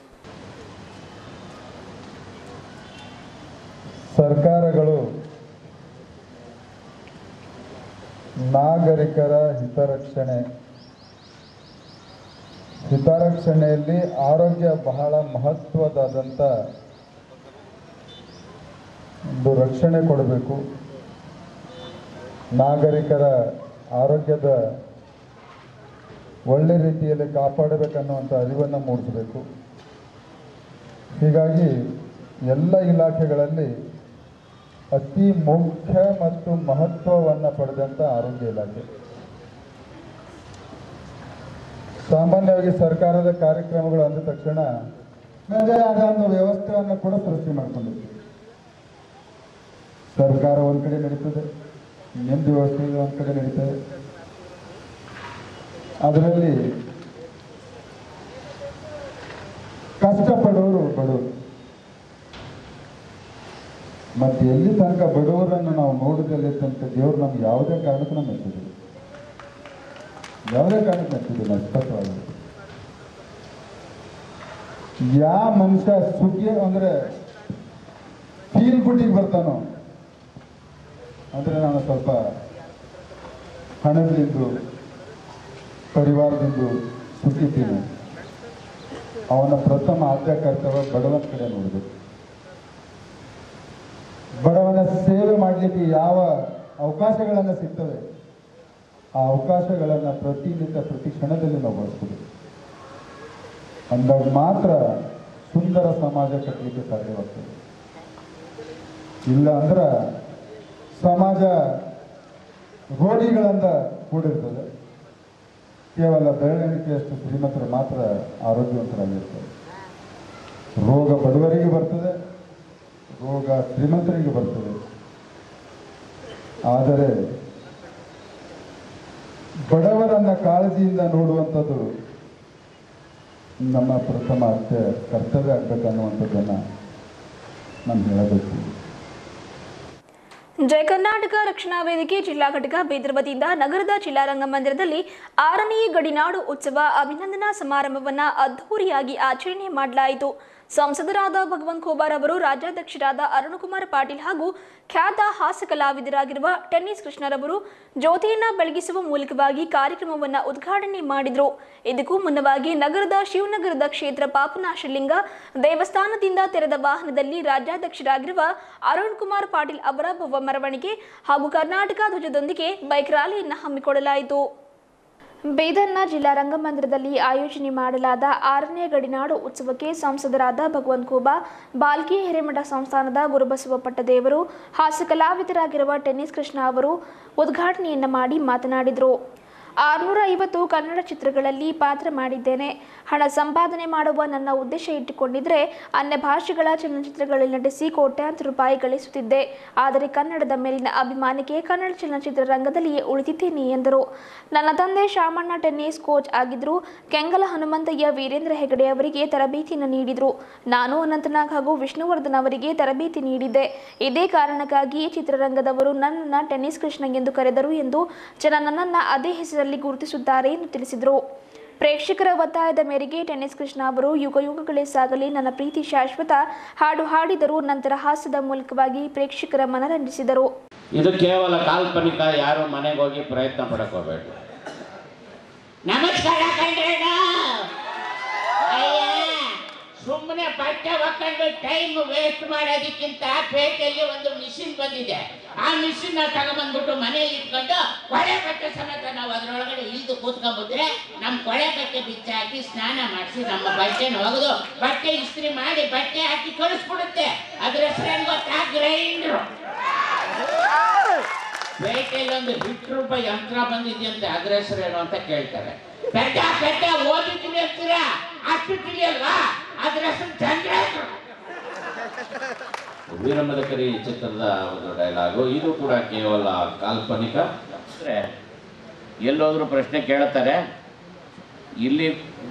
ಸರ್ಕಾರಗಳು ನಾಗರಿಕರ ಹಿತರಕ್ಷಣೆ ಹಿತರಕ್ಷಣೆಯಲ್ಲಿ ಆರೋಗ್ಯ ಬಹಳ ಮಹತ್ವದಾದಂಥ ಒಂದು ರಕ್ಷಣೆ ಕೊಡಬೇಕು ನಾಗರಿಕರ ಆರೋಗ್ಯದ ಒಳ್ಳೆ ರೀತಿಯಲ್ಲಿ ಕಾಪಾಡಬೇಕನ್ನುವಂಥ ಅರಿವನ್ನು ಮೂಡಿಸಬೇಕು ಹೀಗಾಗಿ ಎಲ್ಲ ಇಲಾಖೆಗಳಲ್ಲಿ ಅತಿ ಮುಖ್ಯ ಮತ್ತು ಮಹತ್ವವನ್ನು ಪಡೆದಂಥ ಆರೋಗ್ಯ ಇಲಾಖೆ ಸಾಮಾನ್ಯವಾಗಿ ಸರ್ಕಾರದ ಕಾರ್ಯಕ್ರಮಗಳು ಅಂದ ತಕ್ಷಣ ನನ್ನದೇ ಆದ ಒಂದು ವ್ಯವಸ್ಥೆಯನ್ನು ಕೂಡ ಸೃಷ್ಟಿ ಮಾಡಿಕೊಂಡಿದ್ವಿ ಸರ್ಕಾರ ಒಂದು ಕಡೆ ನಡೀತದೆ ನಿಮ್ದು ವ್ಯವಸ್ಥೆ ಒಂದು ಕಡೆ ನಡೀತದೆ ಅದರಲ್ಲಿ ಕಷ್ಟಪಡೋರು ಬಡವರು ಮತ್ತೆ ಎಲ್ಲಿ ತನಕ ಬಡವರನ್ನು ನಾವು ನೋಡಿದಲ್ಲಿ ತನಕ ದೇವ್ರು ನಮ್ಗೆ ಯಾವುದೇ ಕಾರಣಕ್ಕೂ ನಮ್ಮ ಮೆಚ್ಚಿದ್ರು ಯಾವುದೇ ಕಾರಣಕ್ಕೆ ಮೆಚ್ಚಿದ್ರು ಸ್ಪಷ್ಟವಾಗಿ ಯಾವ ಮನುಷ್ಯ ಸುಖಿ ಅಂದ್ರೆ ಫೀಲ್ ಗುಡ್ಡಿಗೆ ಬರ್ತಾನೋ ಅಂದ್ರೆ ನಾನು ಸ್ವಲ್ಪ ಹಣದಿಂದು ಪರಿವಾರದಿಂದ ಸುಖಿದ್ದೀನಿ ಅವನ ಪ್ರಥಮ ಆದ್ಯ ಕರ್ತವ್ಯ ಬಡವನ ಕಡೆ ನೋಡಬೇಕು ಬಡವನ ಸೇವೆ ಮಾಡಲಿಕ್ಕೆ ಯಾವ ಅವಕಾಶಗಳನ್ನು ಸಿಗ್ತವೆ ಆ ಅವಕಾಶಗಳನ್ನು ಪ್ರತಿನಿತ್ಯ ಪ್ರತಿ ಕ್ಷಣದಲ್ಲಿ ನಾವು ಬಳಸ್ಕೋಬೇಕು ಅಂದಾಗ ಮಾತ್ರ ಸುಂದರ ಸಮಾಜ ಕಟ್ಟಲಿಕ್ಕೆ ಸಾಧ್ಯವಾಗ್ತದೆ ಇಲ್ಲ ಅಂದ್ರೆ ಸಮಾಜ ರೋಗಿಗಳಿಂದ ಕೂಡಿರ್ತದೆ ಕೇವಲ ಬೆಳವಣಿಗೆಯಷ್ಟು ಶ್ರೀಮಂತರು ಮಾತ್ರ ಆರೋಗ್ಯವಂತರಾಗಿರ್ತಾರೆ ರೋಗ ಬಡವರಿಗೆ ಬರ್ತದೆ ರೋಗ ಶ್ರೀಮಂತರಿಗೆ ಬರ್ತದೆ ಆದರೆ ಬಡವರನ್ನ ಕಾಳಜಿಯಿಂದ ನೋಡುವಂಥದ್ದು ನಮ್ಮ ಪ್ರಥಮ ಅತ್ಯ ಕರ್ತವ್ಯ ಆಗ್ಬೇಕನ್ನುವಂಥದ್ದನ್ನು ನಾನು ಹೇಳಬೇಕು ಜಯ ಕರ್ನಾಟಕ ರಕ್ಷಣಾ ವೇದಿಕೆ ಜಿಲ್ಲಾ ಘಟಕ ಬೀದರ್ ವತಿಯಿಂದ ನಗರದ ಜಿಲ್ಲಾ ರಂಗಮಂದಿರದಲ್ಲಿ ಆರನೇ ಗಡಿನಾಡು ಉತ್ಸವ ಅಭಿನಂದನಾ ಸಮಾರಂಭವನ್ನು ಅದ್ಧೂರಿಯಾಗಿ ಆಚರಣೆ ಮಾಡಲಾಯಿತು ಸಂಸದರಾದ ಭಗವಂತ್ ಖೋಬಾರ್ ಅವರು ರಾಜ್ಯಾಧ್ಯಕ್ಷರಾದ ಅರುಣಕುಮಾರ್ ಪಾಟೀಲ್ ಹಾಗೂ ಖ್ಯಾತ ಹಾಸ್ಯ ಕಲಾವಿದರಾಗಿರುವ ಟೆನ್ನಿಸ್ ಕೃಷ್ಣರವರು ಜ್ಯೋತಿಯನ್ನ ಬೆಳಗಿಸುವ ಮೂಲಕವಾಗಿ ಕಾರ್ಯಕ್ರಮವನ್ನು ಉದ್ಘಾಟನೆ ಮಾಡಿದರು ಇದಕ್ಕೂ ಮುನ್ನವಾಗಿ ನಗರದ ಶಿವನಗರದ ಕ್ಷೇತ್ರ ಪಾಪನಾಶಲಿಂಗ ದೇವಸ್ಥಾನದಿಂದ ತೆರೆದ ವಾಹನದಲ್ಲಿ ರಾಜ್ಯಾಧ್ಯಕ್ಷರಾಗಿರುವ ಅರುಣ್ ಕುಮಾರ್ ಪಾಟೀಲ್ ಅವರ ಭವ್ಯ ಮೆರವಣಿಗೆ ಹಾಗೂ ಕರ್ನಾಟಕ ಧ್ವಜದೊಂದಿಗೆ ಬೈಕ್ ರ್ಯಾಲಿಯನ್ನು ಹಮ್ಮಿಕೊಳ್ಳಲಾಯಿತು ಬೀದರ್ನ ಜಿಲ್ಲಾ ರಂಗಮಂದಿರದಲ್ಲಿ ಆಯೋಜನೆ ಮಾಡಲಾದ ಆರನೇ ಗಡಿನಾಡು ಉತ್ಸವಕ್ಕೆ ಸಂಸದರಾದ ಭಗವಂತ್ ಖೂಬಾ ಬಾಲ್ಕಿ ಹಿರೇಮಠ ಸಂಸ್ಥಾನದ ಗುರುಬಸವ ಪಟ್ಟದೇವರು ಹಾಸ್ಯ ಕಲಾವಿದರಾಗಿರುವ ಟೆನ್ನಿಸ್ ಕೃಷ್ಣ ಅವರು ಉದ್ಘಾಟನೆಯನ್ನು ಮಾಡಿ ಮಾತನಾಡಿದರು ಆರುನೂರ ಐವತ್ತು ಕನ್ನಡ ಚಿತ್ರಗಳಲ್ಲಿ ಪಾತ್ರ ಮಾಡಿದ್ದೇನೆ ಹಣ ಸಂಪಾದನೆ ಮಾಡುವ ನನ್ನ ಉದ್ದೇಶ ಇಟ್ಟುಕೊಂಡಿದ್ರೆ ಅನ್ಯ ಭಾಷೆಗಳ ಚಲನಚಿತ್ರಗಳಲ್ಲಿ ನಟಿಸಿ ಕೋಟ್ಯಾಂತರ ರೂಪಾಯಿ ಗಳಿಸುತ್ತಿದ್ದೆ ಆದರೆ ಕನ್ನಡದ ಮೇಲಿನ ಅಭಿಮಾನಕ್ಕೆ ಕನ್ನಡ ಚಲನಚಿತ್ರ ರಂಗದಲ್ಲಿಯೇ ಉಳಿದಿದ್ದೇನೆ ಎಂದರು ನನ್ನ ತಂದೆ ಶಾಮಣ್ಣ ಟೆನ್ನಿಸ್ ಕೋಚ್ ಆಗಿದ್ದರು ಕೆಂಗಲ ಹನುಮಂತಯ್ಯ ವೀರೇಂದ್ರ ಹೆಗಡೆ ಅವರಿಗೆ ತರಬೇತಿಯನ್ನು ನೀಡಿದರು ನಾನು ಅನಂತನಾಗ್ ಹಾಗೂ ವಿಷ್ಣುವರ್ಧನ್ ಅವರಿಗೆ ತರಬೇತಿ ನೀಡಿದ್ದೆ ಇದೇ ಕಾರಣಕ್ಕಾಗಿ ಚಿತ್ರರಂಗದವರು ನನ್ನನ್ನು ಟೆನ್ನಿಸ್ ಕೃಷ್ಣ ಎಂದು ಕರೆದರು ಎಂದು ಜನ ನನ್ನನ್ನು ಅದೇ ಹೆಸರಲ್ಲಿ ಗುರುತಿಸುತ್ತಾರೆ ಎಂದು ತಿಳಿಸಿದರು ಪ್ರೇಕ್ಷಕರ ಒತ್ತಾಯದ ಮೇರೆಗೆ ಟೆನ್ನಿಸ್ ಕೃಷ್ಣ ಅವರು ಯುಗ ಯುಗಗಳೇ ಸಾಗಲಿ ನನ್ನ ಪ್ರೀತಿ ಶಾಶ್ವತ ಹಾಡು ಹಾಡಿದರು ನಂತರ ಹಾಸ್ಯದ ಮೂಲಕವಾಗಿ ಪ್ರೇಕ್ಷಕರ ಮನರಂಜಿಸಿದರು ಇದು ಕೇವಲ ಕಾಲ್ಪನಿಕ ಯಾರು ಮನೆಗೆ ಹೋಗಿ ಪ್ರಯತ್ನ ಪಡಕ್ ಹೋಗ್ಬೇಡಿ ನಮಸ್ಕಾರ ಕಣ್ರೇಗ ಸುಮ್ಮನೆ ಬಟ್ಟೆ ಹಾಕೊಂಡು ಟೈಮ್ ವೇಸ್ಟ್ ಮಾಡೋದಕ್ಕಿಂತ ಪೇಟೆಯಲ್ಲಿ ಒಂದು ಮಿಷಿನ್ ಬಂದಿದೆ ಆ ಮಿಷಿನ್ ತಗೊಂಬಂದ್ಬಿಟ್ಟು ಮನೇಲಿ ಇಟ್ಕೊಂಡು ಕೊಳೆ ಕಟ್ಟೆ ಸಮೇತ ನಾವು ಅದ್ರೊಳಗಡೆ ಇಳಿದು ಕೂತ್ಕೊಂಡ್ಬಿಟ್ರೆ ನಮ್ಮ ಕೊಳೆ ಕಟ್ಟೆ ಬಿಚ್ಚಿ ಹಾಕಿ ಸ್ನಾನ ಮಾಡಿಸಿ ನಮ್ಮ ಬಟ್ಟೆನ ಒಗೆದು ಬಟ್ಟೆ ಇಸ್ತ್ರಿ ಮಾಡಿ ಬಟ್ಟೆ ಹಾಕಿ ಕಳಿಸ್ಬಿಡುತ್ತೆ ಅದ್ರ ಹೆಸರೇನು ಗೊತ್ತಾ ಗ್ರೈಂಡ್ರು ಪೇಟೆಯಲ್ಲಿ ಒಂದು ಹಿಟ್ ರೂಪಾಯಿ ಯಂತ್ರ ಬಂದಿದೆಯಂತೆ ಅದ್ರ ಹೆಸರೇನು ಅಂತ ಕೇಳ್ತಾರೆ ಪೆಟ್ಟ ಪೆಟ್ಟ ಓದಿದ್ದೀನಿ ಅಂತೀರಾ ಅಷ್ಟು ತಿಳಿಯಲ್ವಾ ಅದ್ರ ಹೆಸರು ಜನರೇಟರ್ ವೀರಮದಕರಿ ಚಿತ್ರದ ಒಂದು ಡೈಲಾಗು ಇದು ಕೂಡ ಕೇವಲ ಕಾಲ್ಪನಿಕ ಅಂದ್ರೆ ಎಲ್ಲೋದ್ರು ಪ್ರಶ್ನೆ ಕೇಳ್ತಾರೆ ಇಲ್ಲಿ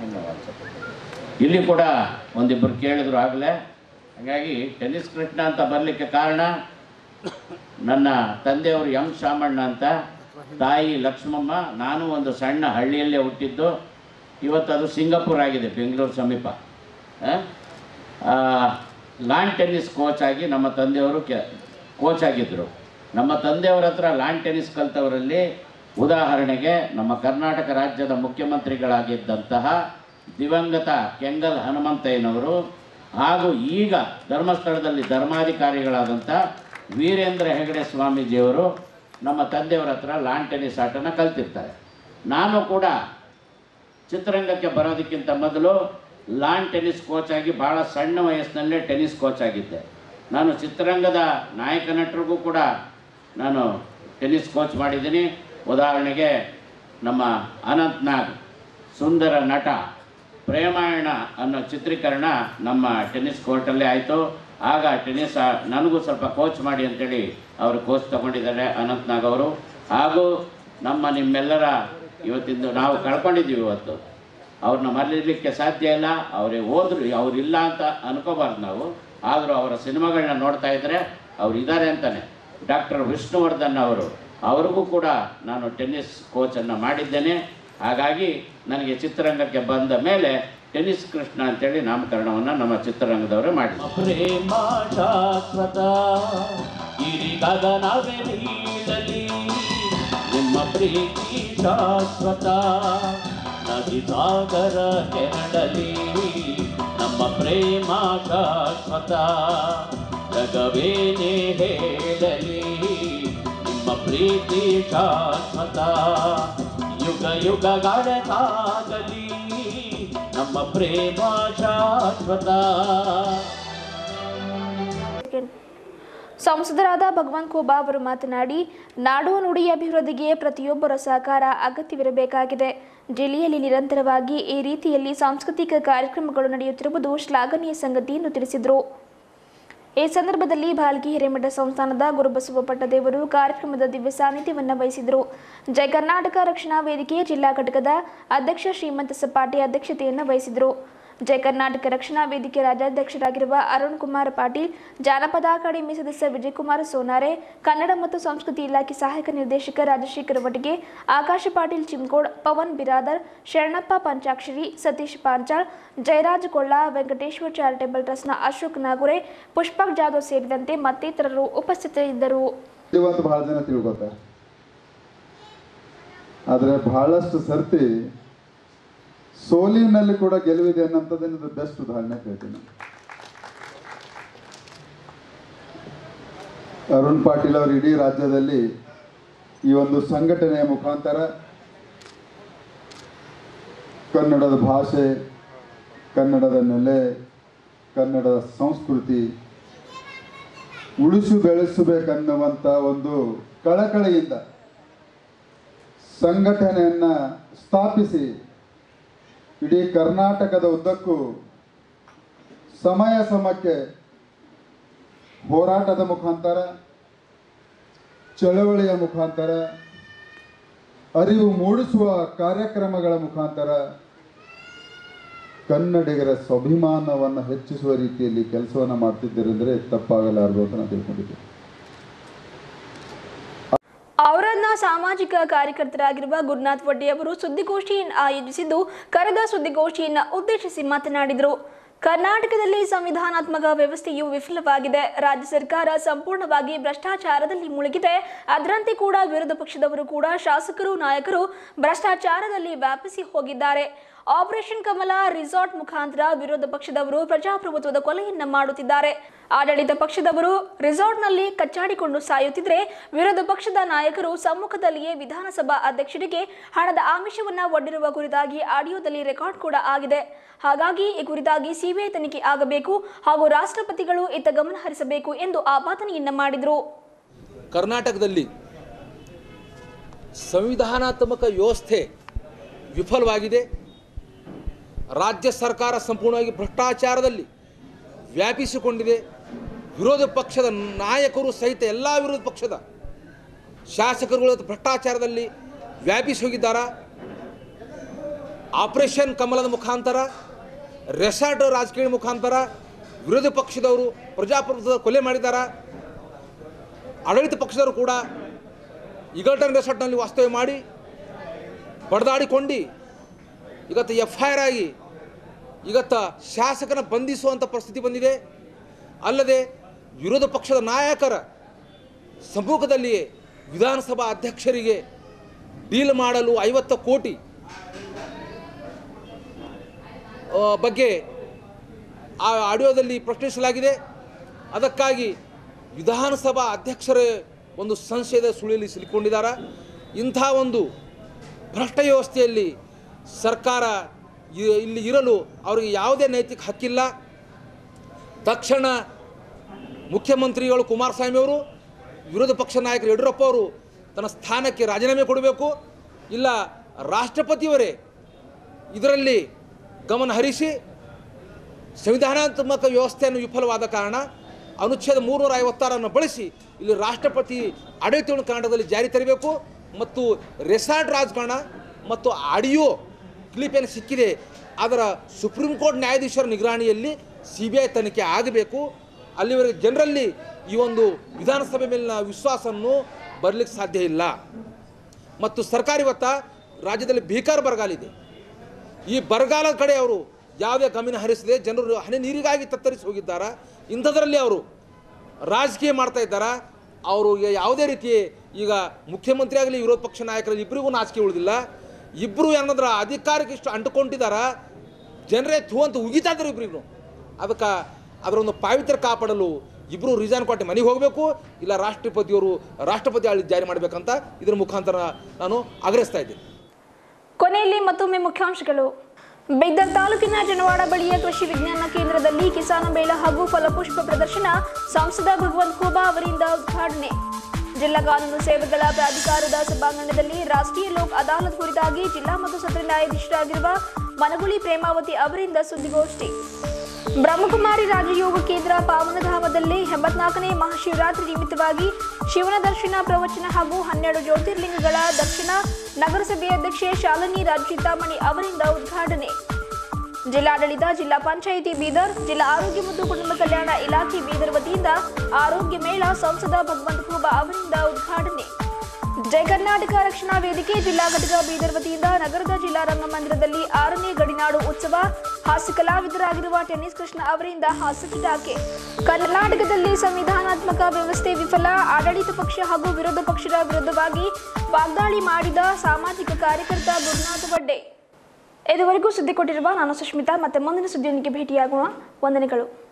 ಇಲ್ಲಿ ಕೂಡ ಒಂದಿಬ್ಬರು ಕೇಳಿದ್ರು ಆಗಲೇ ಹಾಗಾಗಿ ಟೆನ್ನಿಸ್ ಕೃಷ್ಣ ಅಂತ ಬರಲಿಕ್ಕೆ ಕಾರಣ ನನ್ನ ತಂದೆಯವರು ಎಂ ಶಾಮಣ್ಣ ಅಂತ ತಾಯಿ ಲಕ್ಷ್ಮಮ್ಮ ನಾನು ಒಂದು ಸಣ್ಣ ಹಳ್ಳಿಯಲ್ಲೇ ಹುಟ್ಟಿದ್ದು ಇವತ್ತು ಅದು ಸಿಂಗಾಪುರ್ ಆಗಿದೆ ಬೆಂಗಳೂರು ಸಮೀಪ ಆ? ಆ, ಲಾನ್ ಟೆನ್ನಿಸ್ ಕೋಚ್ ಆಗಿ ನಮ್ಮ ತಂದೆಯವರು ಕೆ ಕೋಚ್ ಆಗಿದ್ದರು ನಮ್ಮ ತಂದೆಯವರ ಹತ್ರ ಲಾನ್ ಟೆನ್ನಿಸ್ ಕಲ್ತವರಲ್ಲಿ ಉದಾಹರಣೆಗೆ ನಮ್ಮ ಕರ್ನಾಟಕ ರಾಜ್ಯದ ಮುಖ್ಯಮಂತ್ರಿಗಳಾಗಿದ್ದಂತಹ ದಿವಂಗತ ಕೆಂಗಲ್ ಹನುಮಂತಯ್ಯನವರು ಹಾಗೂ ಈಗ ಧರ್ಮಸ್ಥಳದಲ್ಲಿ ಧರ್ಮಾಧಿಕಾರಿಗಳಾದಂಥ ವೀರೇಂದ್ರ ಹೆಗಡೆ ಸ್ವಾಮೀಜಿಯವರು ನಮ್ಮ ತಂದೆಯವರ ಹತ್ರ ಲಾನ್ ಟೆನ್ನಿಸ್ ಆಟನ ಕಲ್ತಿರ್ತಾರೆ ನಾನು ಕೂಡ ಚಿತ್ರರಂಗಕ್ಕೆ ಬರೋದಕ್ಕಿಂತ ಮೊದಲು ಲಾನ್ ಟೆನ್ನಿಸ್ ಕೋಚ್ ಆಗಿ ಭಾಳ ಸಣ್ಣ ವಯಸ್ಸಿನಲ್ಲೇ ಟೆನ್ನಿಸ್ ಕೋಚ್ ಆಗಿದ್ದೆ ನಾನು ಚಿತ್ರರಂಗದ ನಾಯಕ ನಟರಿಗೂ ಕೂಡ ನಾನು ಟೆನ್ನಿಸ್ ಕೋಚ್ ಮಾಡಿದ್ದೀನಿ ಉದಾಹರಣೆಗೆ ನಮ್ಮ ಅನಂತ್ ನಾಗ್ ಸುಂದರ ನಟ ಪ್ರೇಮಾಯಣ ಅನ್ನೋ ಚಿತ್ರೀಕರಣ ನಮ್ಮ ಟೆನ್ನಿಸ್ ಕೋರ್ಟಲ್ಲೇ ಆಯಿತು ಆಗ ಟೆನ್ನಿಸ್ ಆ- ನನಗೂ ಸ್ವಲ್ಪ ಕೋಚ್ ಮಾಡಿ ಅಂತೇಳಿ ಅವರು ಕೋಚ್ ತಗೊಂಡಿದ್ದಾರೆ ಅನಂತ್ ನಾಗ್ ಅವರು ಹಾಗೂ ನಮ್ಮ ನಿಮ್ಮೆಲ್ಲರ ಇವತ್ತಿಂದು ನಾವು ಕಳ್ಕೊಂಡಿದ್ದೀವಿ ಇವತ್ತು ಅವ್ರನ್ನ ಮರೀಲಿಕ್ಕೆ ಸಾಧ್ಯ ಇಲ್ಲ ಅವ್ರಿಗೆ ಹೋದ್ರು ಅವ್ರಿಲ್ಲ ಅಂತ ಅನ್ಕೋಬಾರ್ದು ನಾವು ಆದರೂ ಅವರ ಸಿನಿಮಾಗಳನ್ನ ನೋಡ್ತಾ ಇದ್ದರೆ ಅವ್ರು ಇದ್ದಾರೆ ಅಂತಾನೆ ಡಾಕ್ಟರ್ ವಿಷ್ಣುವರ್ಧನ್ ಅವರು ಅವ್ರಿಗೂ ಕೂಡ ನಾನು ಟೆನ್ನಿಸ್ ಕೋಚನ್ನು ಮಾಡಿದ್ದೇನೆ ಹಾಗಾಗಿ ನನಗೆ ಚಿತ್ರರಂಗಕ್ಕೆ ಬಂದ ಮೇಲೆ ಟೆನ್ನಿಸ್ ಕೃಷ್ಣ ಅಂತೇಳಿ ನಾಮಕರಣವನ್ನು ನಮ್ಮ ಚಿತ್ರರಂಗದವರೇ ಮಾಡಿದ್ದಾರೆ ಪ್ರೇಮ ಶಾಶ್ವತ ಇರಿ ಗಗನವೇ ನೀಡಲಿ ನಿಮ್ಮ ಪ್ರೀತಿ ಶಾಶ್ವತ ನದಿ ಸಾಗರ ಕೆರಡಲಿ ನಮ್ಮ ಪ್ರೇಮ ಶಾಶ್ವತ ಜಗವೇನೇ ಹೇಳಲಿ ನಿಮ್ಮ ಪ್ರೀತಿ ಶಾಶ್ವತ ಯುಗ ಯುಗಗಳೆತಾಗಲಿ ನಮ್ಮ ಪ್ರೇಮ ಶಾಶ್ವತ ಸಂಸದರಾದ ಭಗವಂತ್ ಖೋಬಾ ಅವರು ಮಾತನಾಡಿ ನಾಡು ನುಡಿ ಅಭಿವೃದ್ಧಿಗೆ ಪ್ರತಿಯೊಬ್ಬರ ಸಹಕಾರ ಅಗತ್ಯವಿರಬೇಕಾಗಿದೆ ಜಿಲ್ಲೆಯಲ್ಲಿ ನಿರಂತರವಾಗಿ ಈ ರೀತಿಯಲ್ಲಿ ಸಾಂಸ್ಕೃತಿಕ ಕಾರ್ಯಕ್ರಮಗಳು ನಡೆಯುತ್ತಿರುವುದು ಶ್ಲಾಘನೀಯ ಸಂಗತಿ ಎಂದು ತಿಳಿಸಿದರು ಈ ಸಂದರ್ಭದಲ್ಲಿ ಭಾಲ್ಕಿ ಹಿರೇಮಠ ಸಂಸ್ಥಾನದ ಗುರುಬಸವ ಪಟ್ಟದೇವರು ಕಾರ್ಯಕ್ರಮದ ದಿವ್ಯ ಸಾನ್ನಿಧ್ಯವನ್ನು ವಹಿಸಿದರು ಜಯ ಕರ್ನಾಟಕ ರಕ್ಷಣಾ ವೇದಿಕೆಯ ಜಿಲ್ಲಾ ಘಟಕದ ಅಧ್ಯಕ್ಷ ಶ್ರೀಮಂತ ಸಪಾಟಿ ಅಧ್ಯಕ್ಷತೆಯನ್ನು ವಹಿಸಿದರು ಜಯ ಕರ್ನಾಟಕ ರಕ್ಷಣಾ ವೇದಿಕೆ ರಾಜ್ಯಾಧ್ಯಕ್ಷರಾಗಿರುವ ಅರುಣ್ ಕುಮಾರ್ ಪಾಟೀಲ್ ಜಾನಪದ ಅಕಾಡೆಮಿ ಸದಸ್ಯ ವಿಜಯಕುಮಾರ್ ಸೋನಾರೆ ಕನ್ನಡ ಮತ್ತು ಸಂಸ್ಕೃತಿ ಇಲಾಖೆ ಸಹಾಯಕ ನಿರ್ದೇಶಕ ರಾಜಶೇಖರ್ ವಟಗೆ ಆಕಾಶ ಪಾಟೀಲ್ ಚಿಮ್ಕೋಡ್ ಪವನ್ ಬಿರಾದರ್ ಶರಣಪ್ಪ ಪಂಚಾಕ್ಷರಿ ಸತೀಶ್ ಪಾಂಚಾಳ್ ಜಯರಾಜ್ ಕೊಳ್ಳ ವೆಂಕಟೇಶ್ವರ ಚಾರಿಟೇಬಲ್ ಟ್ರಸ್ಟ್ನ ಅಶೋಕ್ ನಾಗುರೆ ಪುಷ್ಪಕ್ ಜಾಧವ್ ಸೇರಿದಂತೆ ಮತ್ತಿತರರು ಉಪಸ್ಥಿತರಿದ್ದರು ಇವತ್ತು ಬಹಳ ಜನ ತಿಳ್ಕೊತಾರೆ ಆದರೆ ಬಹಳಷ್ಟು ಸರ್ತಿ ಸೋಲಿನಲ್ಲಿ ಕೂಡ ಗೆಲುವಿದೆ ಅನ್ನೋಂಥದ್ದು ಬೆಸ್ಟ್ ಉದಾಹರಣೆ ಹೇಳ್ತೀನಿ ಅರುಣ್ ಪಾಟೀಲ್ ಅವರು ಇಡೀ ರಾಜ್ಯದಲ್ಲಿ ಈ ಒಂದು ಸಂಘಟನೆಯ ಮುಖಾಂತರ ಕನ್ನಡದ ಭಾಷೆ ಕನ್ನಡದ ನೆಲೆ ಕನ್ನಡದ ಸಂಸ್ಕೃತಿ ಉಳಿಸು ಬೆಳೆಸಬೇಕನ್ನುವಂಥ ಒಂದು ಕಳಕಳಿಯಿಂದ ಸಂಘಟನೆಯನ್ನ ಸ್ಥಾಪಿಸಿ ಇಡೀ ಕರ್ನಾಟಕದ ಉದ್ದಕ್ಕೂ ಸಮಯ ಸಮಕ್ಕೆ ಹೋರಾಟದ ಮುಖಾಂತರ ಚಳವಳಿಯ ಮುಖಾಂತರ ಅರಿವು ಮೂಡಿಸುವ ಕಾರ್ಯಕ್ರಮಗಳ ಮುಖಾಂತರ ಕನ್ನಡಿಗರ ಸ್ವಾಭಿಮಾನವನ್ನು ಹೆಚ್ಚಿಸುವ ರೀತಿಯಲ್ಲಿ ಕೆಲಸವನ್ನು ಮಾಡ್ತಿದ್ದೀರೆಂದರೆ ತಪ್ಪಾಗಲಾರದು ಅಂತ ನಾನು ತಿಳ್ಕೊಂಡಿದ್ದೇನೆ ಅವರನ್ನ ಸಾಮಾಜಿಕ ಕಾರ್ಯಕರ್ತರಾಗಿರುವ ಗುರುನಾಥ್ ವಡ್ಡಿ ಅವರು ಸುದ್ದಿಗೋಷ್ಠಿಯನ್ನು ಆಯೋಜಿಸಿದ್ದು ಕರೆದ ಸುದ್ದಿಗೋಷ್ಠಿಯನ್ನು ಉದ್ದೇಶಿಸಿ ಮಾತನಾಡಿದರು ಕರ್ನಾಟಕದಲ್ಲಿ ಸಂವಿಧಾನಾತ್ಮಕ ವ್ಯವಸ್ಥೆಯು ವಿಫಲವಾಗಿದೆ ರಾಜ್ಯ ಸರ್ಕಾರ ಸಂಪೂರ್ಣವಾಗಿ ಭ್ರಷ್ಟಾಚಾರದಲ್ಲಿ ಮುಳುಗಿದೆ ಅದರಂತೆ ಕೂಡ ವಿರೋಧ ಪಕ್ಷದವರು ಕೂಡ ಶಾಸಕರು ನಾಯಕರು ಭ್ರಷ್ಟಾಚಾರದಲ್ಲಿ ವ್ಯಾಪಿಸಿ ಹೋಗಿದ್ದಾರೆ ಆಪರೇಷನ್ ಕಮಲ ರಿಸಾರ್ಟ್ ಮುಖಾಂತರ ವಿರೋಧ ಪಕ್ಷದವರು ಪ್ರಜಾಪ್ರಭುತ್ವದ ಕೊಲೆಯನ್ನ ಮಾಡುತ್ತಿದ್ದಾರೆ ಆಡಳಿತ ಪಕ್ಷದವರು ರೆಸಾರ್ಟ್ನಲ್ಲಿ ಕಚ್ಚಾಡಿಕೊಂಡು ಸಾಯುತ್ತಿದ್ರೆ ವಿರೋಧ ಪಕ್ಷದ ನಾಯಕರು ಸಮ್ಮುಖದಲ್ಲಿಯೇ ವಿಧಾನಸಭಾ ಅಧ್ಯಕ್ಷರಿಗೆ ಹಣದ ಆಮಿಷವನ್ನ ಒಡ್ಡಿರುವ ಕುರಿತಾಗಿ ಆಡಿಯೋದಲ್ಲಿ ರೆಕಾರ್ಡ್ ಕೂಡ ಆಗಿದೆ ಹಾಗಾಗಿ ಈ ಕುರಿತಾಗಿ ಸಿಬಿಐ ತನಿಖೆ ಆಗಬೇಕು ಹಾಗೂ ರಾಷ್ಟ್ರಪತಿಗಳು ಇತ್ತ ಗಮನ ಹರಿಸಬೇಕು ಎಂದು ಆಪಾದನೆಯನ್ನ ಮಾಡಿದರು ಕರ್ನಾಟಕದಲ್ಲಿ ಸಂವಿಧಾನಾತ್ಮಕ ವ್ಯವಸ್ಥೆ ವಿಫಲವಾಗಿದೆ ರಾಜ್ಯ ಸರ್ಕಾರ ಸಂಪೂರ್ಣವಾಗಿ ಭ್ರಷ್ಟಾಚಾರದಲ್ಲಿ ವ್ಯಾಪಿಸಿಕೊಂಡಿದೆ ವಿರೋಧ ಪಕ್ಷದ ನಾಯಕರು ಸಹಿತ ಎಲ್ಲ ವಿರೋಧ ಪಕ್ಷದ ಶಾಸಕರುಗಳು ಭ್ರಷ್ಟಾಚಾರದಲ್ಲಿ ವ್ಯಾಪಿಸಿ ಹೋಗಿದ್ದಾರೆ ಆಪರೇಷನ್ ಕಮಲದ ಮುಖಾಂತರ ರೆಸಾರ್ಟ್ ರಾಜಕೀಯ ಮುಖಾಂತರ ವಿರೋಧ ಪಕ್ಷದವರು ಪ್ರಜಾಪ್ರಭುತ್ವದ ಕೊಲೆ ಮಾಡಿದ್ದಾರೆ ಆಡಳಿತ ಪಕ್ಷದವರು ಕೂಡ ಈಗಲ್ಟನ್ ರೆಸಾರ್ಟ್ನಲ್ಲಿ ವಾಸ್ತವ್ಯ ಮಾಡಿ ಬಡದಾಡಿಕೊಂಡು ಇವತ್ತು ಎಫ್ ಐ ಆರ್ ಆಗಿ ಇವತ್ತ ಶಾಸಕನ ಬಂಧಿಸುವಂಥ ಪರಿಸ್ಥಿತಿ ಬಂದಿದೆ ಅಲ್ಲದೆ ವಿರೋಧ ಪಕ್ಷದ ನಾಯಕರ ಸಮ್ಮುಖದಲ್ಲಿಯೇ ವಿಧಾನಸಭಾ ಅಧ್ಯಕ್ಷರಿಗೆ ಡೀಲ್ ಮಾಡಲು ಐವತ್ತು ಕೋಟಿ ಆ, ಬಗ್ಗೆ ಆ ಆಡಿಯೋದಲ್ಲಿ ಪ್ರಶ್ನಿಸಲಾಗಿದೆ ಅದಕ್ಕಾಗಿ ವಿಧಾನಸಭಾ ಅಧ್ಯಕ್ಷರೇ ಒಂದು ಸಂಶಯದ ಸುಳಿಯಲ್ಲಿ ಸಿಲುಕೊಂಡಿದ್ದಾರೆ ಇಂಥ ಒಂದು ಭ್ರಷ್ಟ ವ್ಯವಸ್ಥೆಯಲ್ಲಿ ಸರ್ಕಾರ ಇ- ಇಲ್ಲಿ ಇರಲು ಅವರಿಗೆ ಯಾವುದೇ ನೈತಿಕ ಹಕ್ಕಿಲ್ಲ ತಕ್ಷಣ ಮುಖ್ಯಮಂತ್ರಿಗಳು ಕುಮಾರಸ್ವಾಮಿ ಅವರು ವಿರೋಧ ಪಕ್ಷ ನಾಯಕರು ಯಡಿಯೂರಪ್ಪ ಅವರು ತನ್ನ ಸ್ಥಾನಕ್ಕೆ ರಾಜೀನಾಮೆ ಕೊಡಬೇಕು ಇಲ್ಲ ರಾಷ್ಟ್ರಪತಿಯವರೇ ಇದರಲ್ಲಿ ಗಮನ ಹರಿಸಿ ಸಂವಿಧಾನಾತ್ಮಕ ವ್ಯವಸ್ಥೆಯನ್ನು ವಿಫಲವಾದ ಕಾರಣ ಅನುಚ್ಛೇದ ಮೂರುನೂರ ಐವತ್ತಾರನ್ನು ಬಳಸಿ ಇಲ್ಲಿ ರಾಷ್ಟ್ರಪತಿ ಆಡಳಿತವನ್ನು ಕರ್ನಾಟಕದಲ್ಲಿ ಜಾರಿ ತರಬೇಕು ಮತ್ತು ರೆಸಾರ್ಟ್ ರಾಜಕಾರಣ ಮತ್ತು ಆಡಿಯೋ ಕ್ಲಿಪ್ ಏನು ಸಿಕ್ಕಿದೆ ಅದರ ಸುಪ್ರೀಂ ಕೋರ್ಟ್ ನ್ಯಾಯಾಧೀಶರ ನಿಗರಾಣಿಯಲ್ಲಿ ಸಿ ಬಿ ಐ ತನಿಖೆ ಆಗಬೇಕು ಅಲ್ಲಿವರೆಗೆ ಜನರಲ್ಲಿ ಈ ಒಂದು ವಿಧಾನಸಭೆ ಮೇಲಿನ ವಿಶ್ವಾಸವನ್ನು ಬರಲಿಕ್ಕೆ ಸಾಧ್ಯ ಇಲ್ಲ ಮತ್ತು ಸರ್ಕಾರ ಇವತ್ತ ರಾಜ್ಯದಲ್ಲಿ ಭೀಕರ ಬರಗಾಲಿದೆ ಈ ಬರಗಾಲದ ಕಡೆ ಅವರು ಯಾವುದೇ ಗಮನ ಹರಿಸದೆ ಜನರು ಹನಿ ನೀರಿಗಾಗಿ ತತ್ತರಿಸಿ ಹೋಗಿದ್ದಾರೆ ಇಂಥದ್ರಲ್ಲಿ ಅವರು ರಾಜಕೀಯ ಮಾಡ್ತಾ ಇದ್ದಾರೆ ಅವರು ಯಾವುದೇ ರೀತಿ ಈಗ ಮುಖ್ಯಮಂತ್ರಿ ಆಗಲಿ ವಿರೋಧ ಪಕ್ಷ ನಾಯಕರಲ್ಲಿ ಇಬ್ಬರಿಗೂ ನಾಚಿಕೆ ಉಳಿದಿಲ್ಲ ಇಬ್ಬರು ಏನಂದ್ರೆ ಅಧಿಕಾರಕ್ಕೆ ಇಷ್ಟು ಅಂಟುಕೊಂಡಿದ್ದಾರ ಜನರೇ ಥೂ ಅಂತ ಉಗಿತಾ ಇದ್ದಾರೆ ಇಬ್ಬರಿಗೂ ಅದಕ್ಕೆ ಅದರ ಒಂದು ಪಾವಿತ್ರ್ಯ ಕಾಪಾಡಲು ಇಬ್ಬರು ರಿಸೈನ್ ಕೊಟ್ಟು ಮನೆಗೆ ಹೋಗಬೇಕು ಇಲ್ಲ ರಾಷ್ಟ್ರಪತಿಯವರು ರಾಷ್ಟ್ರಪತಿ ಆಳಿ ಜಾರಿ ಮಾಡಬೇಕಂತ ಇದರ ಮುಖಾಂತರ ನಾನು ಆಗ್ರಹಿಸ್ತಾ ಇದ್ದೀನಿ ಕೊನೆಯಲ್ಲಿ ಮತ್ತೊಮ್ಮೆ ಮುಖ್ಯಾಂಶಗಳು ಬೀದರ್ ತಾಲೂಕಿನ ಜನವಾಡ ಬಳಿಯ ಕೃಷಿ ವಿಜ್ಞಾನ ಕೇಂದ್ರದಲ್ಲಿ ಕಿಸಾನ ಮೇಳ ಹಾಗೂ ಫಲಪುಷ್ಪ ಪ್ರದರ್ಶನ ಸಂಸದ ಭಗವಂತ್ ಖೂಬಾ ಅವರಿಂದ ಉದ್ಘಾಟನೆ ಜಿಲ್ಲಾ ಕಾನೂನು ಸೇವೆಗಳ ಪ್ರಾಧಿಕಾರದ ಸಭಾಂಗಣದಲ್ಲಿ ರಾಷ್ಟ್ರೀಯ ಲೋಕ್ ಅದಾಲತ್ ಕುರಿತಾಗಿ ಜಿಲ್ಲಾ ಮತ್ತು ಸತ್ರ ನ್ಯಾಯಾಧೀಶರಾಗಿರುವ ಮನಗುಳಿ ಪ್ರೇಮಾವತಿ ಅವರಿಂದ ಸುದ್ದಿಗೋಷ್ಠಿ ಬ್ರಹ್ಮಕುಮಾರಿ ರಾಜಯೋಗ ಕೇಂದ್ರ ಪಾವನಧಾಮದಲ್ಲಿ ಎಂಬತ್ನಾಲ್ಕನೇ ಮಹಾಶಿವರಾತ್ರಿ ನಿಮಿತ್ತವಾಗಿ ಶಿವನ ದರ್ಶನ ಪ್ರವಚನ ಹಾಗೂ ಹನ್ನೆರಡು ಜ್ಯೋತಿರ್ಲಿಂಗಗಳ ದರ್ಶನ ನಗರಸಭೆ ಅಧ್ಯಕ್ಷೆ ಶಾಲಿನಿ ರಾಜಚಿಂತಾಮಣಿ ಅವರಿಂದ ಉದ್ಘಾಟನೆ ಜಿಲ್ಲಾಡಳಿತ ಜಿಲ್ಲಾ ಪಂಚಾಯಿತಿ ಬೀದರ್ ಜಿಲ್ಲಾ ಆರೋಗ್ಯ ಮತ್ತು ಕುಟುಂಬ ಕಲ್ಯಾಣ ಇಲಾಖೆ ಬೀದರ್ ವತಿಯಿಂದ ಆರೋಗ್ಯ ಮೇಳ ಸಂಸದ ಭಗವಂತ ಖೂಬಾ ಅವರಿಂದ ಉದ್ಘಾಟನೆ ಜಯ ಕರ್ನಾಟಕ ರಕ್ಷಣಾ ವೇದಿಕೆ ಜಿಲ್ಲಾ ಘಟಕ ಬೀದರ್ ವತಿಯಿಂದ ನಗರದ ಜಿಲ್ಲಾ ರಂಗಮಂದಿರದಲ್ಲಿ ಆರನೇ ಗಡಿನಾಡು ಉತ್ಸವ ಹಾಸ್ಯ ಕಲಾವಿದರಾಗಿರುವ ಟೆನ್ನಿಸ್ ಕೃಷ್ಣ ಅವರಿಂದ ಹಾಸ್ಯ ಚಿಟಾಕೆ ಕರ್ನಾಟಕದಲ್ಲಿ ಸಂವಿಧಾನಾತ್ಮಕ ವ್ಯವಸ್ಥೆ ವಿಫಲ ಆಡಳಿತ ಪಕ್ಷ ಹಾಗೂ ವಿರೋಧ ಪಕ್ಷದ ವಿರುದ್ಧವಾಗಿ ವಾಗ್ದಾಳಿ ಮಾಡಿದ ಸಾಮಾಜಿಕ ಕಾರ್ಯಕರ್ತ ಗುರುನಾಥ ಬಡ್ಡೆ ಇದುವರೆಗೂ ಸುದ್ದಿ ಕೊಟ್ಟಿರುವ ನಾನು ಸುಷ್ಮಿತಾ ಮತ್ತೆ ಮುಂದಿನ ಸುದ್ದಿಯೊಂದಿಗೆ ಭೇಟಿಯಾಗೋಣ ವಂದನೆಗಳು